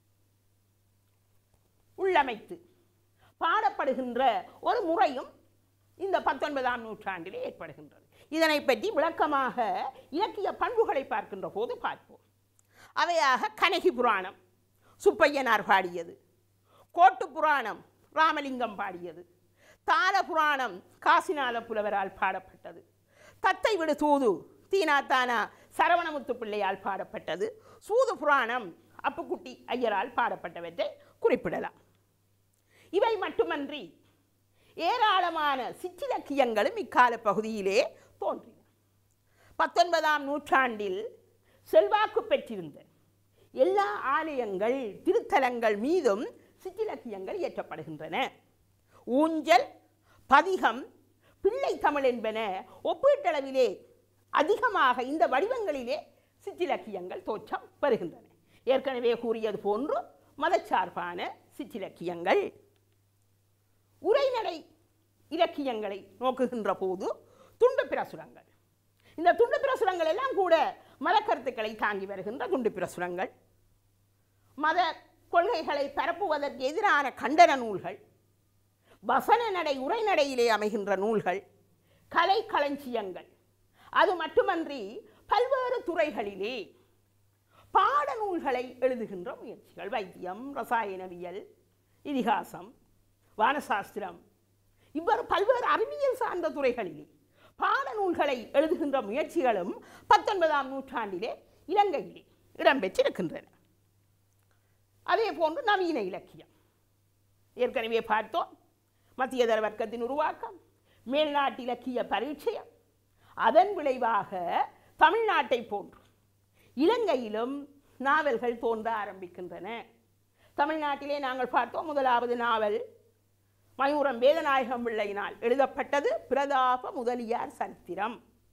உள்ளமைத்து பாடப்படுகின்ற ஒரு முறையும் இந்த பத்தொன்பதாம் நூற்றாண்டிலே ஏற்படுகின்றது இதனை பற்றி விளக்கமாக இலக்கிய பண்புகளை பார்க்கின்ற போது பார்ப்போம் அவையாக கனகி புராணம் சுப்பையனார் பாடியது கோட்டு புராணம் ராமலிங்கம் பாடியது தார புராணம் காசிநாத புலவரால் பாடப்பட்டது தத்தை விடு தூது தீனாத்தானா சரவணமுத்து பிள்ளையால் பாடப்பட்டது சூது புராணம் அப்புக்குட்டி ஐயரால் பாடப்பட்டவற்றை குறிப்பிடலாம் இவை மட்டுமன்றி ஏராளமான சிற்றிலக்கியங்களும் இக்கால பகுதியிலே தோன்றின பத்தொன்பதாம் நூற்றாண்டில் செல்வாக்கு பெற்றிருந்த எல்லா ஆலயங்கள் திருத்தலங்கள் மீதும் சிற்றிலக்கியங்கள் இயற்றப்படுகின்றன ஊஞ்சல் பதிகம் பிள்ளை தமிழ் என்பன ஒப்பீட்டளவிலே அதிகமாக இந்த வடிவங்களிலே சிற்றிலக்கியங்கள் தோற்றம் பெறுகின்றன ஏற்கனவே கூறியது போன்று மதச்சார்பான சிற்றிலக்கியங்கள் உரைநடை இலக்கியங்களை நோக்குகின்ற போது துண்டு பிரசுரங்கள் இந்த துண்டு பிரசுரங்கள் எல்லாம் கூட மத கருத்துக்களை தாங்கி வருகின்ற துண்டு பிரசுரங்கள் மத கொள்கைகளை பரப்புவதற்கு எதிரான கண்டன நூல்கள் வசன நடை உரைநடையிலே அமைகின்ற நூல்கள் கலை களஞ்சியங்கள் அது மட்டுமன்றி பல்வேறு துறைகளிலே பாட நூல்களை எழுதுகின்ற முயற்சிகள் வைத்தியம் ரசாயனவியல் இதிகாசம் வானசாஸ்திரம் இவ்வாறு பல்வேறு அறிவியல் சார்ந்த துறைகளிலே பாட நூல்களை எழுதுகின்ற முயற்சிகளும் பத்தொன்பதாம் நூற்றாண்டிலே இலங்கையிலே இடம்பெற்றிருக்கின்றன அதே போன்று நவீன இலக்கியம் ஏற்கனவே பார்த்தோம் மத்தியதர வர்க்கத்தின் உருவாக்கம் மேல்நாட்டு இலக்கிய பரீட்சையம் அதன் விளைவாக தமிழ்நாட்டை போன்று இலங்கையிலும் நாவல்கள் தோன்ற ஆரம்பிக்கின்றன தமிழ்நாட்டிலே நாங்கள் பார்த்தோம் முதலாவது நாவல் மயூரம் வேதநாயகம் பிள்ளையினால் எழுதப்பட்டது பிரதாப முதலியார் சரித்திரம்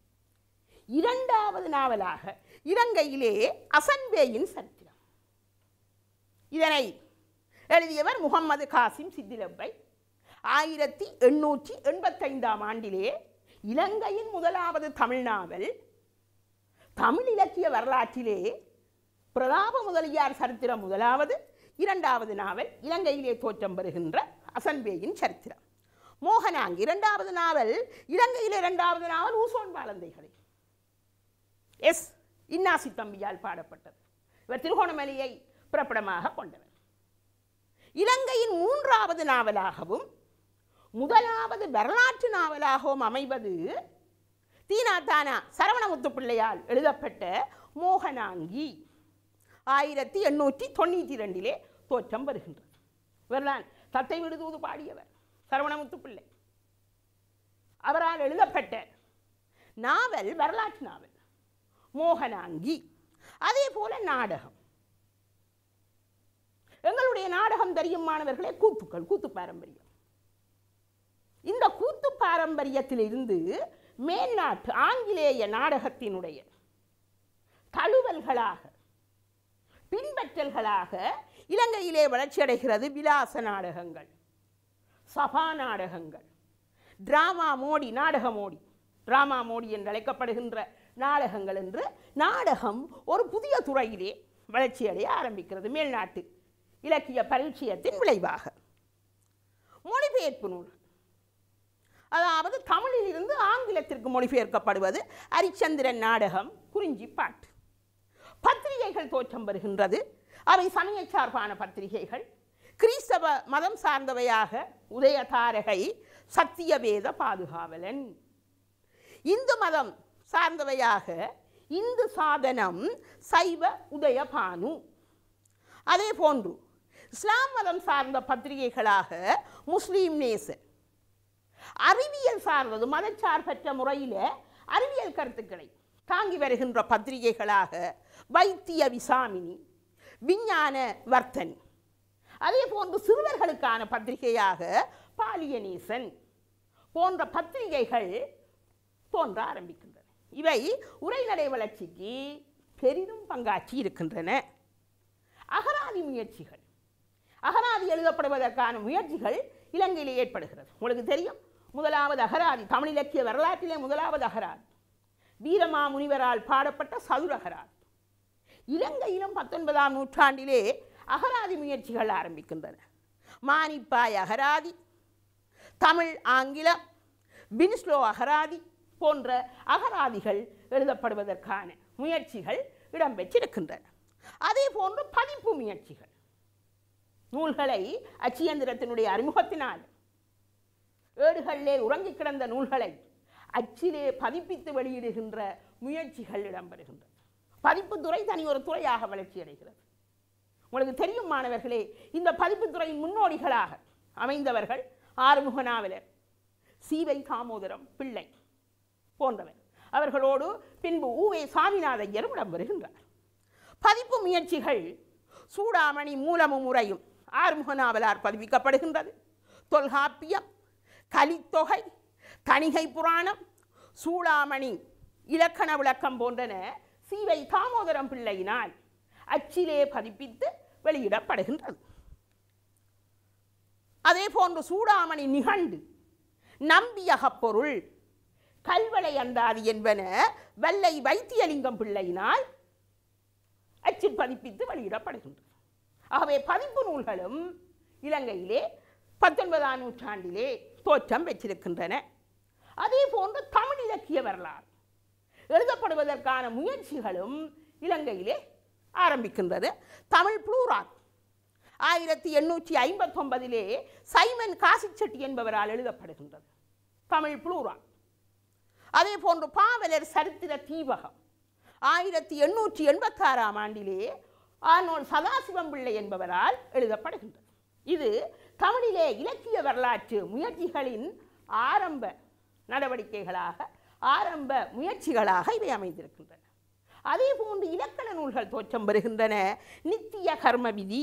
இரண்டாவது நாவலாக இலங்கையிலே அசன்பேயின் சரித்திரம் இதனை எழுதியவர் முகம்மது காசிம் சித்திலப்பை ஆயிரத்தி எண்ணூற்றி எண்பத்தைந்தாம் ஆண்டிலே இலங்கையின் முதலாவது தமிழ் நாவல் தமிழ் இலக்கிய வரலாற்றிலே பிரதாப முதலியார் சரித்திரம் முதலாவது இரண்டாவது நாவல் இலங்கையிலே தோற்றம் பெறுகின்ற அசன்பேயின் சரித்திரம் மோகனாங் இரண்டாவது நாவல் இலங்கையில் இரண்டாவது நாவல் ஊசோன் பாலந்தைகளை எஸ் இன்னாசி தம்பியால் பாடப்பட்டது இவர் திருகோணமலையை பிறப்பிடமாக கொண்டவர் இலங்கையின் மூன்றாவது நாவலாகவும் முதலாவது வரலாற்று நாவலாகவும் அமைவது தீனாத்தானா சரவணமுத்து பிள்ளையால் எழுதப்பட்ட மோகனாங்கி ஆயிரத்தி எண்ணூற்றி தொண்ணூற்றி ரெண்டிலே தோற்றம் வருகின்றது இவர்தான் தத்தை விடுதூது பாடியவர் சரவணமுத்து பிள்ளை அவரால் எழுதப்பட்ட நாவல் வரலாற்று நாவல் மோகனாங்கி அதே போல நாடகம் எங்களுடைய நாடகம் தெரியும் மாணவர்களே கூத்துக்கள் கூத்து பாரம்பரியம் இந்த கூத்து பாரம்பரியத்திலிருந்து மேல்நாட்டு ஆங்கிலேய நாடகத்தினுடைய தழுவல்களாக பின்பற்றல்களாக இலங்கையிலே வளர்ச்சியடைகிறது விலாச நாடகங்கள் சபா நாடகங்கள் டிராமா மோடி நாடக மோடி டிராமா மோடி என்று அழைக்கப்படுகின்ற நாடகங்கள் என்று நாடகம் ஒரு புதிய துறையிலே வளர்ச்சியடைய ஆரம்பிக்கிறது மேல்நாட்டு இலக்கிய பரிச்சயத்தின் விளைவாக மொழிபெயர்ப்பு நூல்கள் அதாவது தமிழில் இருந்து ஆங்கிலத்திற்கு மொழிபெயர்க்கப்படுவது அரிச்சந்திரன் நாடகம் குறிஞ்சி பாட்டு பத்திரிகைகள் தோற்றம் பெறுகின்றது அவை சமய சார்பான பத்திரிகைகள் கிறிஸ்தவ மதம் சார்ந்தவையாக உதயதாரகை சத்தியவேத பாதுகாவலன் இந்து மதம் சார்ந்தவையாக இந்து சாதனம் சைவ உதயபானு அதே போன்று இஸ்லாம் மதம் சார்ந்த பத்திரிகைகளாக முஸ்லீம் நேசர் அறிவியல் சார்ந்தது மதச்சார்பற்ற முறையில் அறிவியல் கருத்துக்களை தாங்கி வருகின்ற பத்திரிகைகளாக வைத்திய விசாமினி விஞ்ஞான வர்த்தனி அதே போன்று சிறுவர்களுக்கான பத்திரிகையாக பாலியநேசன் போன்ற பத்திரிகைகள் தோன்ற ஆரம்பிக்கின்றன இவை உரைநடை வளர்ச்சிக்கு பெரிதும் பங்காற்றி இருக்கின்றன அகராதி முயற்சிகள் அகராதி எழுதப்படுவதற்கான முயற்சிகள் இலங்கையில் ஏற்படுகிறது உங்களுக்கு தெரியும் முதலாவது அகராதி தமிழ் இலக்கிய வரலாற்றிலே முதலாவது அகராதி வீரமா முனிவரால் பாடப்பட்ட சதுரகராதி இலங்கையிலும் பத்தொன்பதாம் நூற்றாண்டிலே அகராதி முயற்சிகள் ஆரம்பிக்கின்றன மானிப்பாய் அகராதி தமிழ் ஆங்கிலம் பின்ஸ்லோ அகராதி போன்ற அகராதிகள் எழுதப்படுவதற்கான முயற்சிகள் இடம்பெற்றிருக்கின்றன அதே போன்று பதிப்பு முயற்சிகள் நூல்களை அச்சியந்திரத்தினுடைய அறிமுகத்தினால் ஏடுகளிலே உறங்கி கிடந்த நூல்களை அச்சிலே பதிப்பித்து வெளியிடுகின்ற முயற்சிகள் இடம்பெறுகின்றன பதிப்புத்துறை தனி ஒரு துறையாக வளர்ச்சி அடைகிறது உங்களுக்கு தெரியும் மாணவர்களே இந்த பதிப்புத்துறையின் முன்னோடிகளாக அமைந்தவர்கள் ஆறுமுக நாவலர் சீவை தாமோதரம் பிள்ளை போன்றவர் அவர்களோடு பின்பு ஊவே சாமிநாதையரும் இடம்பெறுகின்றார் பதிப்பு முயற்சிகள் சூடாமணி மூலமும் முறையும் ஆறுமுக நாவலார் பதிப்பிக்கப்படுகின்றது தொல்காப்பியம் கலித்தொகை தணிகை புராணம் சூடாமணி இலக்கண விளக்கம் போன்றன சீவை தாமோதரம் பிள்ளையினால் அச்சிலே பதிப்பித்து வெளியிடப்படுகின்றது அதே போன்று சூடாமணி நிகண்டு நம்பியகப்பொருள் கல்வளை அந்தாதி என்பன வல்லை வைத்தியலிங்கம் பிள்ளையினால் அச்சில் பதிப்பித்து வெளியிடப்படுகின்றது ஆகவே பதிப்பு நூல்களும் இலங்கையிலே பத்தொன்பதாம் நூற்றாண்டிலே தோற்றம் பெற்றிருக்கின்றன அதே போன்று தமிழ் இலக்கிய வரலாறு எழுதப்படுவதற்கான முயற்சிகளும் இலங்கையிலே ஆரம்பிக்கின்றது தமிழ் புளூரான் ஆயிரத்தி எண்ணூற்றி ஐம்பத்தொன்பதிலே சைமன் காசிச்செட்டி என்பவரால் எழுதப்படுகின்றது தமிழ் புளூரான் அதே போன்று பாவலர் சரித்திர தீபகம் ஆயிரத்தி எண்ணூற்றி எண்பத்தாறாம் ஆண்டிலே ஆனோல் சதாசிவம் பிள்ளை என்பவரால் எழுதப்படுகின்றது இது தமிழிலே இலக்கிய வரலாற்று முயற்சிகளின் ஆரம்ப நடவடிக்கைகளாக ஆரம்ப முயற்சிகளாக இவை அமைந்திருக்கின்றன அதே போன்று இலக்கண நூல்கள் தோற்றம் பெறுகின்றன நித்திய கர்ம விதி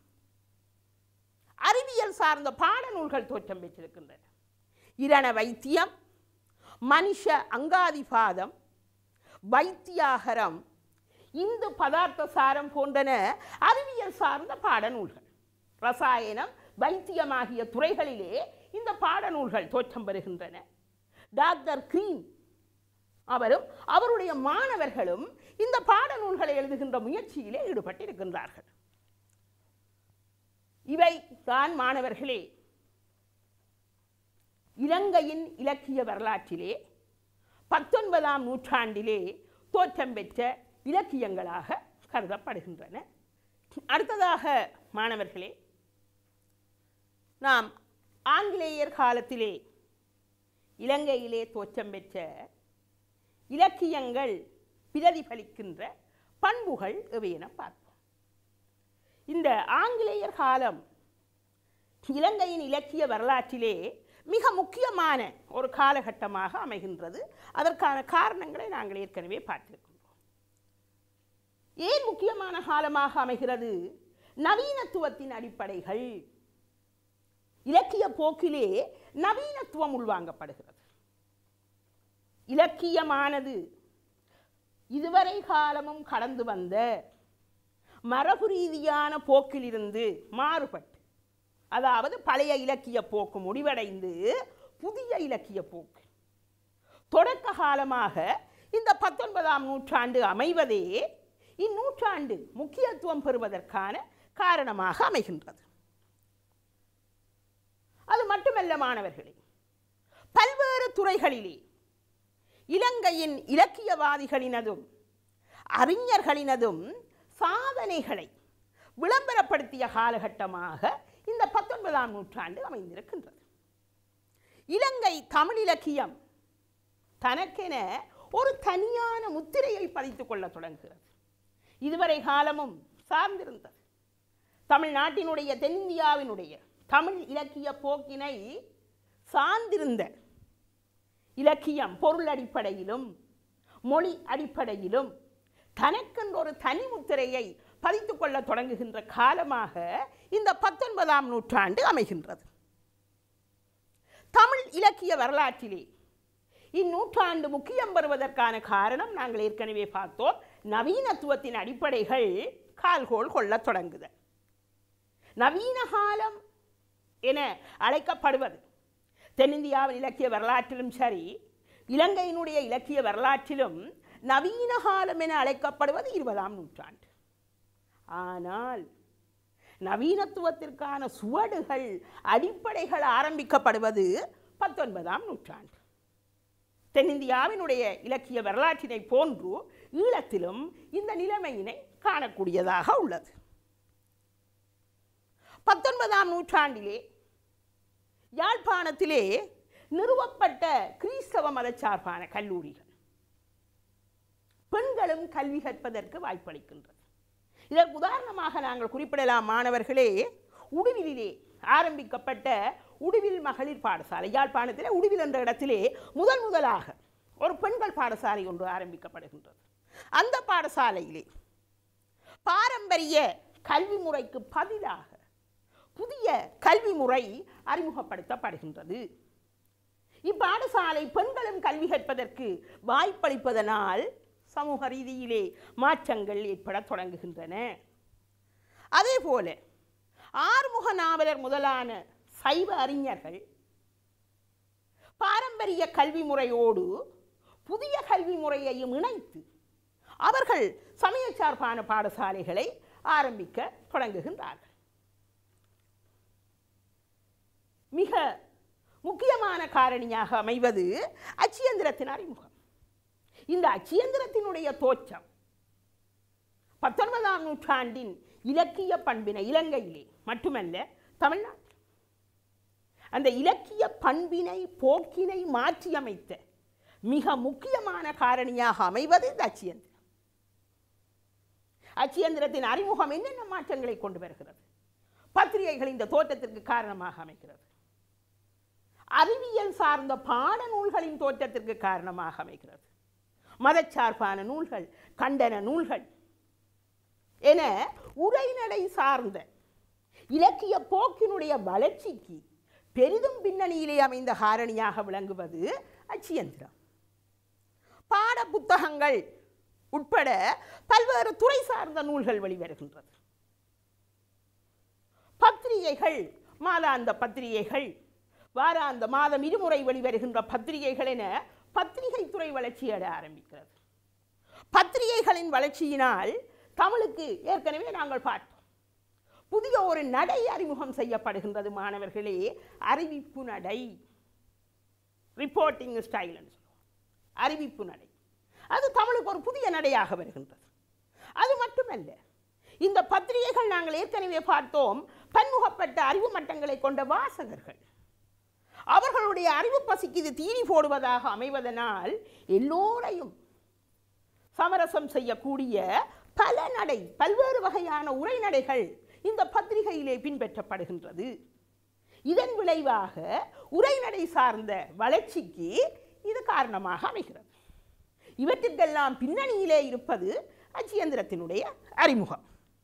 அறிவியல் சார்ந்த பாட நூல்கள் தோற்றம் பெற்றிருக்கின்றன இரண வைத்தியம் மனுஷ அங்காதிபாதம் வைத்தியாகரம் இந்து பதார்த்த சாரம் போன்றன அறிவியல் சார்ந்த பாடநூல்கள் ரசாயனம் வைத்தியமாகிய துறைகளிலே இந்த பாடநூல்கள் தோற்றம் பெறுகின்றன டாக்டர் கிரீன் அவரும் அவருடைய மாணவர்களும் இந்த பாடநூல்களை எழுதுகின்ற முயற்சியிலே ஈடுபட்டிருக்கின்றார்கள் இவை தான் மாணவர்களே இலங்கையின் இலக்கிய வரலாற்றிலே பத்தொன்பதாம் நூற்றாண்டிலே தோற்றம் பெற்ற இலக்கியங்களாக கருதப்படுகின்றன அடுத்ததாக மாணவர்களே நாம் ஆங்கிலேயர் காலத்திலே இலங்கையிலே தோற்றம் பெற்ற இலக்கியங்கள் பிரதிபலிக்கின்ற பண்புகள் எவை என பார்ப்போம் இந்த ஆங்கிலேயர் காலம் இலங்கையின் இலக்கிய வரலாற்றிலே மிக முக்கியமான ஒரு காலகட்டமாக அமைகின்றது அதற்கான காரணங்களை நாங்கள் ஏற்கனவே பார்த்திருக்கின்றோம் ஏன் முக்கியமான காலமாக அமைகிறது நவீனத்துவத்தின் அடிப்படைகள் இலக்கிய போக்கிலே நவீனத்துவம் உள்வாங்கப்படுகிறது இலக்கியமானது இதுவரை காலமும் கடந்து வந்த மரபு ரீதியான போக்கிலிருந்து மாறுபட்டு அதாவது பழைய இலக்கிய போக்கு முடிவடைந்து புதிய இலக்கிய போக்கு தொடக்க காலமாக இந்த பத்தொன்பதாம் நூற்றாண்டு அமைவதே இந்நூற்றாண்டு முக்கியத்துவம் பெறுவதற்கான காரணமாக அமைகின்றது அது மட்டுமல்ல மாணவர்களே பல்வேறு துறைகளிலே இலங்கையின் இலக்கியவாதிகளினதும் அறிஞர்களினதும் சாதனைகளை விளம்பரப்படுத்திய காலகட்டமாக இந்த பத்தொன்பதாம் நூற்றாண்டு அமைந்திருக்கின்றது இலங்கை தமிழ் இலக்கியம் தனக்கென ஒரு தனியான முத்திரையை பதித்துக் கொள்ள தொடங்குகிறது இதுவரை காலமும் சார்ந்திருந்தது தமிழ்நாட்டினுடைய தென்னிந்தியாவினுடைய தமிழ் இலக்கிய போக்கினை சார்ந்திருந்த இலக்கியம் பொருள் அடிப்படையிலும் மொழி அடிப்படையிலும் தனக்கென்று ஒரு தனி முத்திரையை பதித்துக் கொள்ள தொடங்குகின்ற காலமாக இந்த பத்தொன்பதாம் நூற்றாண்டு அமைகின்றது தமிழ் இலக்கிய வரலாற்றிலே இந்நூற்றாண்டு முக்கியம் பெறுவதற்கான காரணம் நாங்கள் ஏற்கனவே பார்த்தோம் நவீனத்துவத்தின் அடிப்படைகள் கால்கோள் கொள்ளத் தொடங்குதல் நவீன காலம் என அழைக்கப்படுவது தென்னிந்தியாவின் இலக்கிய வரலாற்றிலும் சரி இலங்கையினுடைய இலக்கிய வரலாற்றிலும் நவீன காலம் என அழைக்கப்படுவது இருபதாம் நூற்றாண்டு ஆனால் நவீனத்துவத்திற்கான சுவடுகள் அடிப்படைகள் ஆரம்பிக்கப்படுவது பத்தொன்பதாம் நூற்றாண்டு தென்னிந்தியாவினுடைய இலக்கிய வரலாற்றினை போன்று ஈழத்திலும் இந்த நிலைமையினை காணக்கூடியதாக உள்ளது பத்தொன்பதாம் நூற்றாண்டிலே யாழ்ப்பாணத்திலே நிறுவப்பட்ட கிறிஸ்தவ மதச்சார்பான கல்லூரிகள் பெண்களும் கல்வி கற்பதற்கு வாய்ப்பளிக்கின்றது இதற்கு உதாரணமாக நாங்கள் குறிப்பிடலாம் மாணவர்களே உடுவிலே ஆரம்பிக்கப்பட்ட உடுவில் மகளிர் பாடசாலை யாழ்ப்பாணத்திலே உடுவில் என்ற இடத்திலே முதல் முதலாக ஒரு பெண்கள் பாடசாலை ஒன்று ஆரம்பிக்கப்படுகின்றது அந்த பாடசாலையிலே பாரம்பரிய கல்வி முறைக்கு பதிலாக புதிய கல்வி முறை அறிமுகப்படுத்தப்படுகின்றது இப்பாடசாலை பெண்களும் கல்வி கற்பதற்கு வாய்ப்பளிப்பதனால் சமூக ரீதியிலே மாற்றங்கள் ஏற்பட தொடங்குகின்றன அதே போல ஆறுமுக நாவலர் முதலான சைவ அறிஞர்கள் பாரம்பரிய கல்வி முறையோடு புதிய கல்வி முறையையும் இணைத்து அவர்கள் சமய சார்பான பாடசாலைகளை ஆரம்பிக்க தொடங்குகின்றார்கள் மிக முக்கியமான காரணியாக அமைவது அச்சியந்திரத்தின் அறிமுகம் இந்த அச்சியந்திரத்தினுடைய தோற்றம் பத்தொன்பதாம் நூற்றாண்டின் இலக்கிய பண்பினை இலங்கையிலே மட்டுமல்ல தமிழ்நாட்டில் அந்த இலக்கிய பண்பினை போக்கினை மாற்றியமைத்த மிக முக்கியமான காரணியாக அமைவது இந்த அச்சியந்திரம் அச்சியந்திரத்தின் அறிமுகம் என்னென்ன மாற்றங்களை கொண்டு வருகிறது பத்திரிகைகள் இந்த தோற்றத்திற்கு காரணமாக அமைகிறது அறிவியல் சார்ந்த பாடநூல்களின் தோற்றத்திற்கு காரணமாக அமைகிறது மதச்சார்பான நூல்கள் கண்டன நூல்கள் என உரைநடை சார்ந்த இலக்கிய போக்கினுடைய வளர்ச்சிக்கு பெரிதும் பின்னணியிலே அமைந்த காரணியாக விளங்குவது அச்சியந்திரம் பாட புத்தகங்கள் உட்பட பல்வேறு துறை சார்ந்த நூல்கள் வெளிவருகின்றது பத்திரிகைகள் மாதாந்த பத்திரிகைகள் வாராந்த மாதம் இருமுறை வெளிவருகின்ற பத்திரிகைகள் என பத்திரிகை துறை வளர்ச்சியட ஆரம்பிக்கிறது பத்திரிகைகளின் வளர்ச்சியினால் தமிழுக்கு ஏற்கனவே நாங்கள் பார்த்தோம் புதிய ஒரு நடை அறிமுகம் செய்யப்படுகின்றது மாணவர்களே அறிவிப்பு நடை ரிப்போர்ட்டிங் ஸ்டைல் சொல்லுவோம் அறிவிப்பு நடை அது தமிழுக்கு ஒரு புதிய நடையாக வருகின்றது அது மட்டுமல்ல இந்த பத்திரிகைகள் நாங்கள் ஏற்கனவே பார்த்தோம் பன்முகப்பட்ட அறிவு மட்டங்களை கொண்ட வாசகர்கள் அவர்களுடைய அறிவு பசிக்கு இது தீனி போடுவதாக அமைவதனால் எல்லோரையும் சமரசம் செய்யக்கூடிய பல நடை பல்வேறு வகையான உரைநடைகள் இந்த பத்திரிகையிலே பின்பற்றப்படுகின்றது இதன் விளைவாக உரைநடை சார்ந்த வளர்ச்சிக்கு இது காரணமாக அமைகிறது இவற்றுக்கெல்லாம் பின்னணியிலே இருப்பது அச்சியந்திரத்தினுடைய அறிமுகம்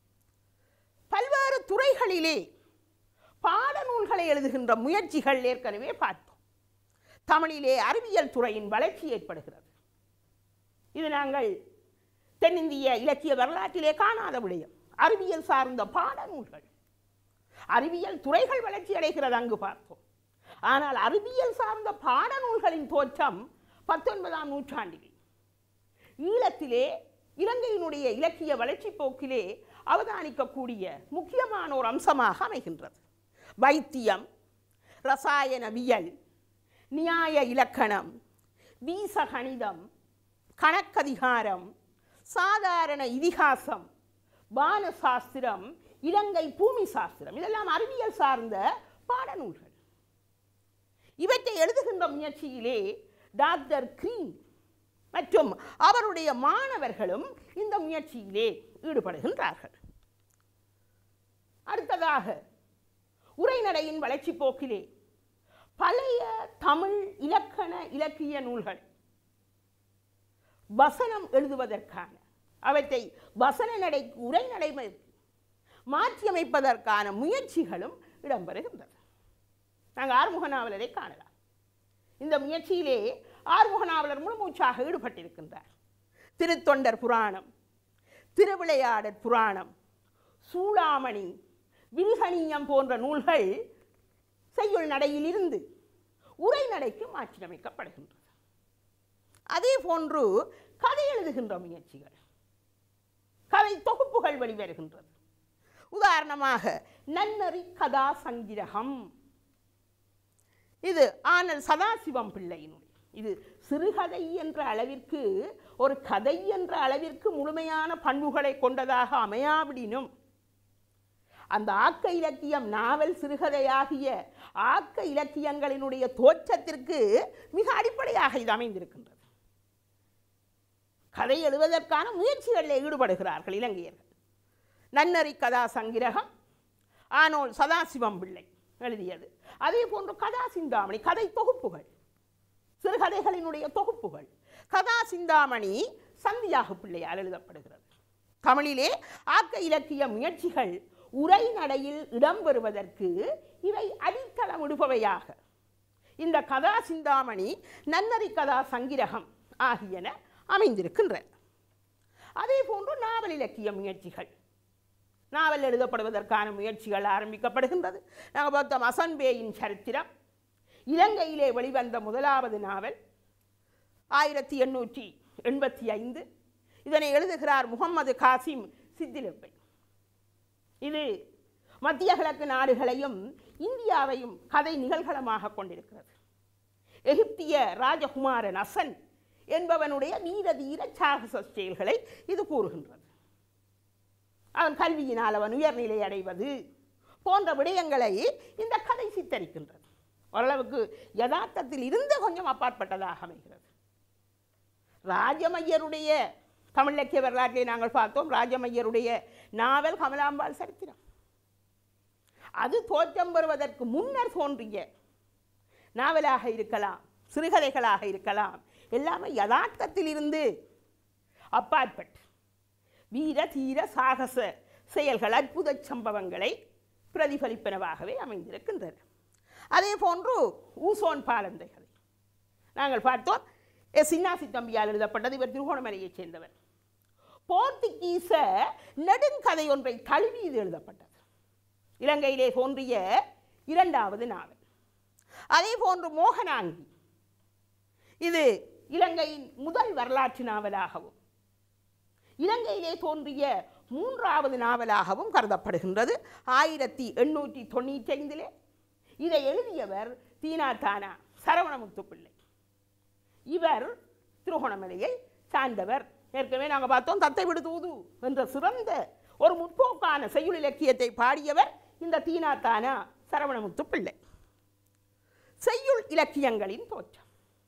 பல்வேறு துறைகளிலே பாடநூல்களை எழுதுகின்ற முயற்சிகள் ஏற்கனவே பார்த்தோம் தமிழிலே அறிவியல் துறையின் வளர்ச்சி ஏற்படுகிறது இது நாங்கள் தென்னிந்திய இலக்கிய வரலாற்றிலே காணாத விடயம் அறிவியல் சார்ந்த பாடநூல்கள் அறிவியல் துறைகள் வளர்ச்சி அடைகிறது அங்கு பார்த்தோம் ஆனால் அறிவியல் சார்ந்த பாடநூல்களின் தோற்றம் பத்தொன்பதாம் நூற்றாண்டிலே ஈழத்திலே இலங்கையினுடைய இலக்கிய வளர்ச்சி போக்கிலே அவதானிக்கக்கூடிய முக்கியமான ஒரு அம்சமாக அமைகின்றது வைத்தியம் ரசாயனவியல் நியாய இலக்கணம் வீசகணிதம் கணக்கதிகாரம் சாதாரண இதிகாசம் வானசாஸ்திரம் இலங்கை பூமி சாஸ்திரம் இதெல்லாம் அறிவியல் சார்ந்த பாடநூல்கள் இவற்றை எழுதுகின்ற முயற்சியிலே டாக்டர் கிரீன் மற்றும் அவருடைய மாணவர்களும் இந்த முயற்சியிலே ஈடுபடுகின்றார்கள் அடுத்ததாக உரைநடையின் வளர்ச்சி போக்கிலே பழைய தமிழ் இலக்கண இலக்கிய நூல்கள் வசனம் எழுதுவதற்கான அவற்றை வசன நடைக்கு உரைநடை மாற்றியமைப்பதற்கான முயற்சிகளும் இடம்பெறுகின்றது நாங்கள் ஆறுமுக நாவலரை காணலாம் இந்த முயற்சியிலே ஆறுமுக நாவலர் முழுமூச்சாக ஈடுபட்டிருக்கின்றார் திருத்தொண்டர் புராணம் திருவிளையாடற் புராணம் சூளாமணி வில்கணியம் போன்ற நூல்கள் செய்யுள் நடையில் இருந்து உரைநடைக்கு மாற்றியமைக்கப்படுகின்றது அதே போன்று கதை எழுதுகின்ற முயற்சிகள் கதை தொகுப்புகள் வெளிவருகின்றது உதாரணமாக நன்னறி கதா சங்கிரகம் இது ஆனல் சதாசிவம் பிள்ளையினுடைய இது சிறுகதை என்ற அளவிற்கு ஒரு கதை என்ற அளவிற்கு முழுமையான பண்புகளை கொண்டதாக அமையாவிடினும் அந்த ஆக்க இலக்கியம் நாவல் சிறுகதையாகிய ஆக்க இலக்கியங்களினுடைய தோற்றத்திற்கு மிக அடிப்படையாக இது அமைந்திருக்கின்றது கதை எழுவதற்கான முயற்சிகளில் ஈடுபடுகிறார்கள் இலங்கையர்கள் நன்னறி கதா சங்கிரகம் ஆனோல் சதாசிவம் பிள்ளை எழுதியது அதே போன்று கதா சிந்தாமணி கதை தொகுப்புகள் சிறுகதைகளினுடைய தொகுப்புகள் கதா சிந்தாமணி சந்தியாக பிள்ளையால் எழுதப்படுகிறது தமிழிலே ஆக்க இலக்கிய முயற்சிகள் உரைநடையில் இடம்பெறுவதற்கு இவை அடித்தளமிடுபவையாக இந்த கதா சிந்தாமணி நன்னறி கதா சங்கிரகம் ஆகியன அமைந்திருக்கின்றன அதே போன்று நாவல் இலக்கிய முயற்சிகள் நாவல் எழுதப்படுவதற்கான முயற்சிகள் ஆரம்பிக்கப்படுகின்றது நாங்கள் பார்த்தோம் அசன்பேயின் சரித்திரம் இலங்கையிலே வெளிவந்த முதலாவது நாவல் ஆயிரத்தி எண்ணூற்றி எண்பத்தி ஐந்து இதனை எழுதுகிறார் முகம்மது காசிம் சித்திலப்பை இது மத்திய கிழக்கு நாடுகளையும் இந்தியாவையும் கதை நிகழ்களமாக கொண்டிருக்கிறது எகிப்திய ராஜகுமாரன் அசன் என்பவனுடைய வீர தீர சாகச செயல்களை இது கூறுகின்றது அவன் கல்வியினால் அவன் உயர்நிலை அடைவது போன்ற விடயங்களை இந்த கதை சித்தரிக்கின்றது ஓரளவுக்கு யதார்த்தத்தில் இருந்து கொஞ்சம் அப்பாற்பட்டதாக அமைகிறது ராஜமையருடைய தமிழ் இலக்கிய வரலாற்றை நாங்கள் பார்த்தோம் ராஜமையருடைய நாவல் கமலாம்பாள் சரித்திரம் அது தோற்றம் பெறுவதற்கு முன்னர் தோன்றிய நாவலாக இருக்கலாம் சிறுகதைகளாக இருக்கலாம் எல்லாமே யதார்த்தத்தில் இருந்து அப்பாற்பட்டு வீர தீர சாகச செயல்கள் அற்புத சம்பவங்களை பிரதிபலிப்பனவாகவே அமைந்திருக்கின்றன அதே போன்று ஊசோன் பாலந்தை கதை நாங்கள் பார்த்தோம் எஸ் சின்னாசி தம்பியால் எழுதப்பட்டது இவர் திருகோணமலையைச் சேர்ந்தவர் போர்த்துகீச நெடுங்கதை ஒன்றை தழுவி இது எழுதப்பட்டது இலங்கையிலே தோன்றிய இரண்டாவது நாவல் அதே போன்று மோகனாங்கி இது இலங்கையின் முதல் வரலாற்று நாவலாகவும் இலங்கையிலே தோன்றிய மூன்றாவது நாவலாகவும் கருதப்படுகின்றது ஆயிரத்தி எண்ணூற்றி தொண்ணூற்றி ஐந்திலே இதை எழுதியவர் தீனா தானா சரவணமுத்து பிள்ளை இவர் திருகோணமலையை சார்ந்தவர் ஏற்கனவே நாங்கள் பார்த்தோம் தத்தை விடு தூது என்ற சிறந்த ஒரு முற்போக்கான செய்யுள் இலக்கியத்தை பாடியவர் இந்த தீனா தானா சரவணமுத்து பிள்ளை செய்யுள் இலக்கியங்களின் தோற்றம்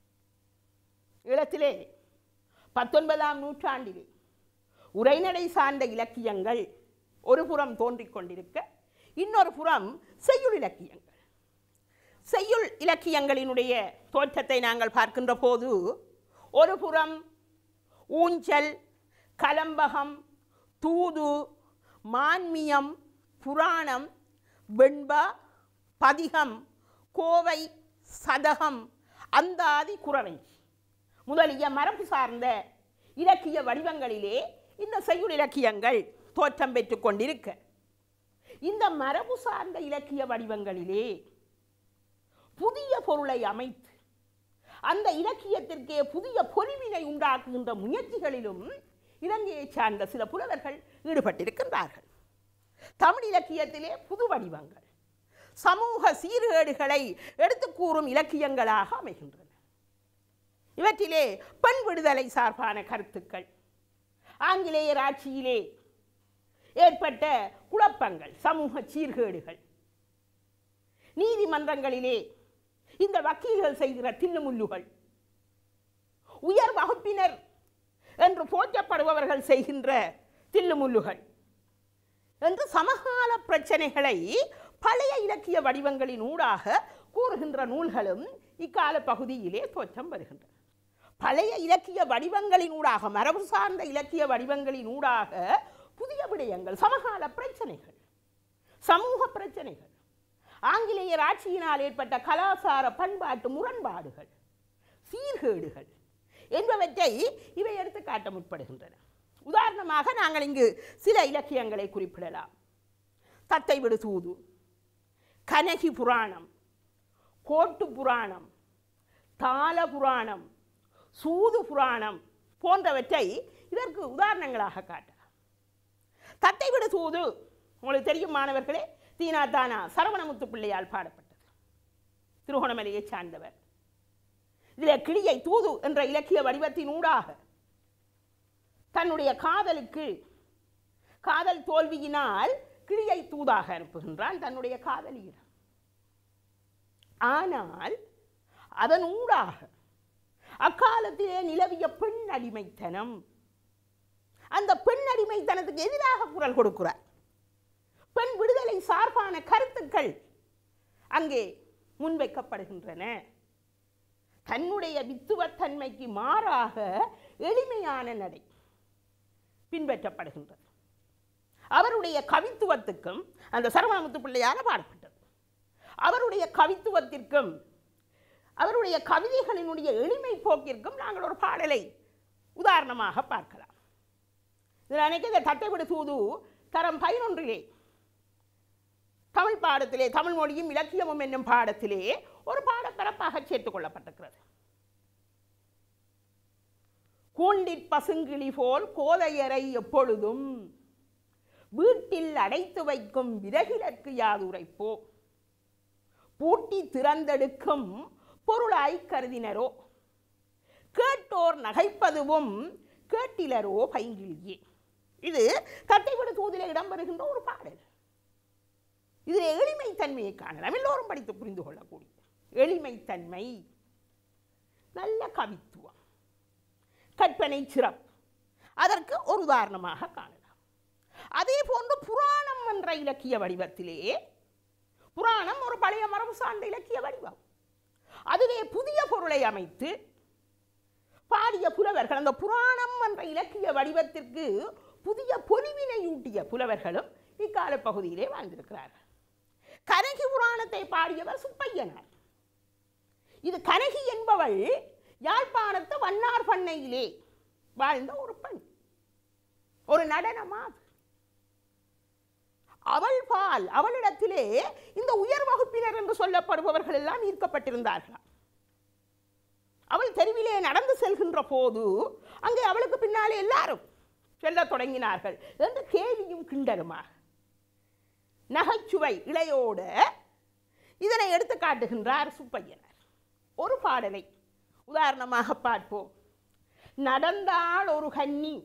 ஈழத்திலே பத்தொன்பதாம் நூற்றாண்டிலே உரைநடை சார்ந்த இலக்கியங்கள் ஒரு புறம் தோன்றிக் கொண்டிருக்க இன்னொரு புறம் செய்யுள் இலக்கியங்கள் செய்யுள் இலக்கியங்களினுடைய தோற்றத்தை நாங்கள் பார்க்கின்ற போது ஒரு புறம் ஊஞ்சல் கலம்பகம் தூது மான்மியம் புராணம் வெண்பா பதிகம் கோவை சதகம் அந்தாதி குறவை முதலிய மரபு சார்ந்த இலக்கிய வடிவங்களிலே இந்த செய்யுள் இலக்கியங்கள் தோற்றம் பெற்று கொண்டிருக்க இந்த மரபு சார்ந்த இலக்கிய வடிவங்களிலே புதிய பொருளை அமைத்து அந்த இலக்கியத்திற்கே புதிய பொலிவினை உண்டாக்குகின்ற முயற்சிகளிலும் இலங்கையைச் சார்ந்த சில புலவர்கள் ஈடுபட்டிருக்கின்றார்கள் தமிழ் இலக்கியத்திலே புது வடிவங்கள் சமூக சீர்கேடுகளை எடுத்து கூறும் இலக்கியங்களாக அமைகின்றன இவற்றிலே பெண் விடுதலை சார்பான கருத்துக்கள் ஆங்கிலேயர் ஆட்சியிலே ஏற்பட்ட குழப்பங்கள் சமூக சீர்கேடுகள் நீதிமன்றங்களிலே இந்த வக்கீல்கள் செய்கிற தில்லுமுல்லுகள் உயர் வகுப்பினர் என்று போற்றப்படுபவர்கள் செய்கின்ற தில்லுமுல்லுகள் என்று சமகால பிரச்சனைகளை பழைய இலக்கிய வடிவங்களின் ஊடாக கூறுகின்ற நூல்களும் இக்கால பகுதியிலே தோற்றம் வருகின்றன பழைய இலக்கிய வடிவங்களின் ஊடாக மரபு சார்ந்த இலக்கிய வடிவங்களின் ஊடாக புதிய விடயங்கள் சமகால பிரச்சனைகள் சமூக பிரச்சனைகள் ஆங்கிலேயர் ஆட்சியினால் ஏற்பட்ட கலாசார பண்பாட்டு முரண்பாடுகள் சீர்கேடுகள் என்பவற்றை இவை எடுத்து காட்ட முற்படுகின்றன உதாரணமாக நாங்கள் இங்கு சில இலக்கியங்களை குறிப்பிடலாம் தத்தை விடு தூது கனகி புராணம் கோட்டு புராணம் தாள புராணம் சூது புராணம் போன்றவற்றை இதற்கு உதாரணங்களாக காட்டலாம் தத்தை விடு தூது உங்களுக்கு தெரியும் மாணவர்களே தீனா தானா சரவணமுத்து பிள்ளையால் பாடப்பட்டது திருகோணமலையைச் சார்ந்தவர் இதில் கிளியை தூது என்ற இலக்கிய வடிவத்தின் ஊடாக தன்னுடைய காதலுக்கு காதல் தோல்வியினால் கிளியை தூதாக அனுப்புகின்றான் தன்னுடைய காதலியிடம் ஆனால் அதன் ஊடாக அக்காலத்திலே நிலவிய பெண் அடிமைத்தனம் அந்த பெண் அடிமைத்தனத்துக்கு எதிராக குரல் கொடுக்கிறார் பெண் விடுதலை சார்பான கருத்துக்கள் அங்கே முன்வைக்கப்படுகின்றன தன்னுடைய வித்துவத்தன்மைக்கு மாறாக எளிமையான நடை பின்பற்றப்படுகின்றது அவருடைய கவித்துவத்துக்கும் அந்த சரவணமுத்து பிள்ளையால பாடப்பட்டது அவருடைய கவித்துவத்திற்கும் அவருடைய கவிதைகளினுடைய எளிமை போக்கிற்கும் நாங்கள் ஒரு பாடலை உதாரணமாக பார்க்கலாம் இதில் அன்னைக்கு இந்த தட்டைவிடு தூது தரம் பதினொன்றிலே தமிழ் பாடத்திலே தமிழ் மொழியும் இலக்கியமும் என்னும் பாடத்திலே ஒரு பாடப்பரப்பாக சேர்த்துக் கொள்ளப்பட்டிருக்கிறது கூண்டிற் பசுங்கிளி போல் கோதையரை எப்பொழுதும் வீட்டில் அடைத்து வைக்கும் விறகிலற்கு யாதுரைப்போ பூட்டி திறந்தெடுக்கும் பொருளாய் கருதினரோ கேட்டோர் நகைப்பதுவும் கேட்டிலரோ பைங்கிலியே இது கட்டைவிடு தூதிலே இடம்பெறுகின்ற ஒரு பாடல் இதில் எளிமைத்தன்மையை காணலாம் எல்லோரும் படித்து புரிந்து கொள்ளக்கூடிய எளிமைத்தன்மை நல்ல கவித்துவம் கற்பனை சிறப்பு அதற்கு ஒரு உதாரணமாக காணலாம் அதே போன்று புராணம் என்ற இலக்கிய வடிவத்திலே புராணம் ஒரு பழைய மரபு சார்ந்த இலக்கிய வடிவம் அதிலே புதிய பொருளை அமைத்து பாடிய புலவர்கள் அந்த புராணம் என்ற இலக்கிய வடிவத்திற்கு புதிய பொலிவினையூட்டிய புலவர்களும் இக்கால பகுதியிலே வாழ்ந்திருக்கிறார்கள் கனகி புராணத்தை பாடியவர் சுப்பையனார் இது கனகி என்பவள் யாழ்ப்பாணத்து வண்ணார் பண்ணையிலே வாழ்ந்த ஒரு பெண் ஒரு நடனமா அது. அவள் பால் அவளிடத்திலே இந்த உயர் வகுப்பினர் என்று சொல்லப்படுபவர்கள் எல்லாம் ஈர்க்கப்பட்டிருந்தார்களாம் அவள் தெருவிலே நடந்து செல்கின்ற போது அங்கே அவளுக்கு பின்னாலே எல்லாரும் செல்லத் தொடங்கினார்கள் என்று கேலியும் கிண்டலுமாக நகைச்சுவை இளையோட இதனை எடுத்து காட்டுகின்றார் சுப்பையனர் ஒரு பாடலை உதாரணமாக பார்ப்போம் நடந்தாள் ஒரு கன்னி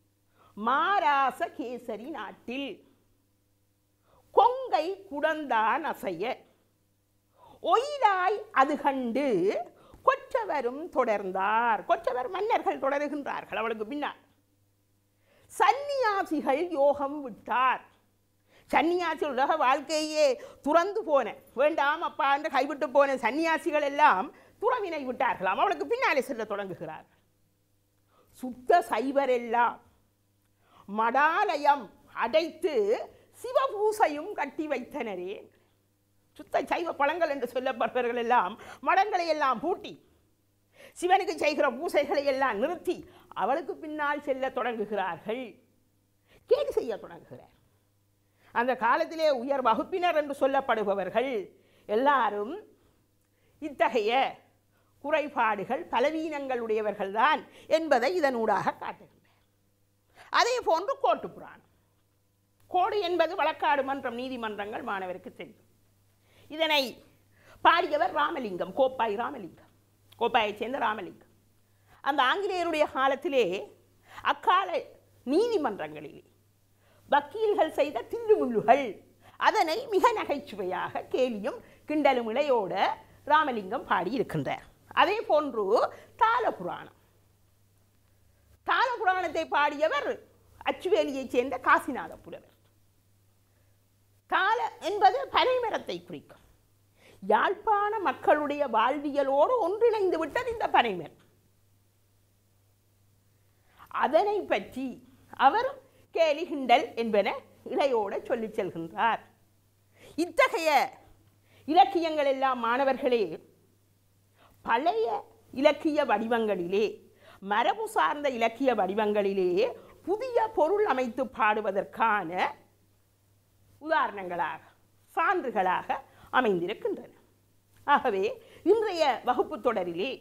மாராச கேசரி நாட்டில் கொங்கை குடந்தான் அசைய ஒயிலாய் அது கண்டு கொற்றவரும் தொடர்ந்தார் கொற்றவர் மன்னர்கள் தொடருகின்றார்கள் அவளுக்கு பின்னால் சந்நியாசிகள் யோகம் விட்டார் சன்னியாசி உலக வாழ்க்கையே துறந்து போன வேண்டாம் அப்பா என்று கைவிட்டு போன சன்னியாசிகள் எல்லாம் துறவினை விட்டார்களாம் அவளுக்கு பின்னாலே செல்ல தொடங்குகிறார்கள் சுத்த சைவர் எல்லாம் மடாலயம் அடைத்து சிவபூசையும் கட்டி வைத்தனரே சுத்த சைவ பழங்கள் என்று சொல்லப்படுபவர்கள் எல்லாம் மடங்களை எல்லாம் பூட்டி சிவனுக்கு செய்கிற பூசைகளை எல்லாம் நிறுத்தி அவளுக்கு பின்னால் செல்ல தொடங்குகிறார்கள் கேலி செய்ய தொடங்குகிறார் அந்த காலத்திலே உயர் வகுப்பினர் என்று சொல்லப்படுபவர்கள் எல்லாரும் இத்தகைய குறைபாடுகள் பலவீனங்களுடையவர்கள்தான் என்பதை இதனூடாக காட்டுகின்றனர் அதே போன்று கோட்டு புராணம் கோடு என்பது வழக்காடு மன்றம் நீதிமன்றங்கள் மாணவருக்கு தெரியும் இதனை பாடியவர் ராமலிங்கம் கோப்பாய் ராமலிங்கம் கோப்பாயைச் சேர்ந்த ராமலிங்கம் அந்த ஆங்கிலேயருடைய காலத்திலே அக்கால நீதிமன்றங்களிலே வக்கீல்கள் செய்த தில்லுமுள்ளுகள் அதனை மிக நகைச்சுவையாக கேலியும் கிண்டலும் இளையோட ராமலிங்கம் பாடியிருக்கின்றார் அதே போன்று தாள புராணம் தாள புராணத்தை பாடியவர் அச்சுவேலியைச் சேர்ந்த காசிநாத புலவர் தாள என்பது பனைமரத்தை குறிக்கும் யாழ்ப்பாண மக்களுடைய வாழ்வியலோடு ஒன்றிணைந்து விட்டது இந்த பனைமரம் அதனை பற்றி அவர் கேலி கிண்டல் என்பன இளையோட சொல்லிச் செல்கின்றார் இத்தகைய இலக்கியங்கள் எல்லாம் மாணவர்களே பழைய இலக்கிய வடிவங்களிலே மரபு சார்ந்த இலக்கிய வடிவங்களிலே புதிய பொருள் அமைத்து பாடுவதற்கான உதாரணங்களாக சான்றுகளாக அமைந்திருக்கின்றன ஆகவே இன்றைய வகுப்பு தொடரிலே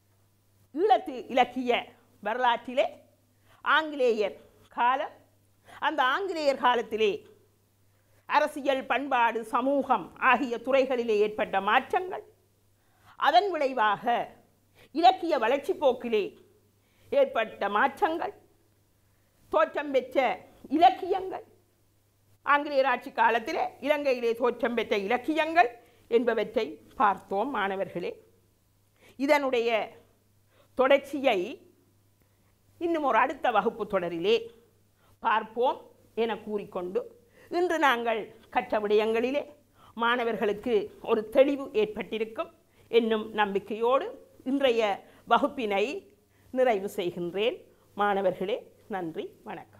ஈழத்து இலக்கிய வரலாற்றிலே ஆங்கிலேயர் காலம் அந்த ஆங்கிலேயர் காலத்திலே அரசியல் பண்பாடு சமூகம் ஆகிய துறைகளிலே ஏற்பட்ட மாற்றங்கள் அதன் விளைவாக இலக்கிய வளர்ச்சி போக்கிலே ஏற்பட்ட மாற்றங்கள் தோற்றம் பெற்ற இலக்கியங்கள் ஆங்கிலேயர் ஆட்சி காலத்திலே இலங்கையிலே தோற்றம் பெற்ற இலக்கியங்கள் என்பவற்றை பார்த்தோம் மாணவர்களே இதனுடைய தொடர்ச்சியை இன்னும் ஒரு அடுத்த வகுப்பு தொடரிலே பார்ப்போம் என கூறிக்கொண்டு இன்று நாங்கள் கற்ற விடயங்களிலே மாணவர்களுக்கு ஒரு தெளிவு ஏற்பட்டிருக்கும் என்னும் நம்பிக்கையோடு இன்றைய வகுப்பினை நிறைவு செய்கின்றேன் மாணவர்களே நன்றி வணக்கம்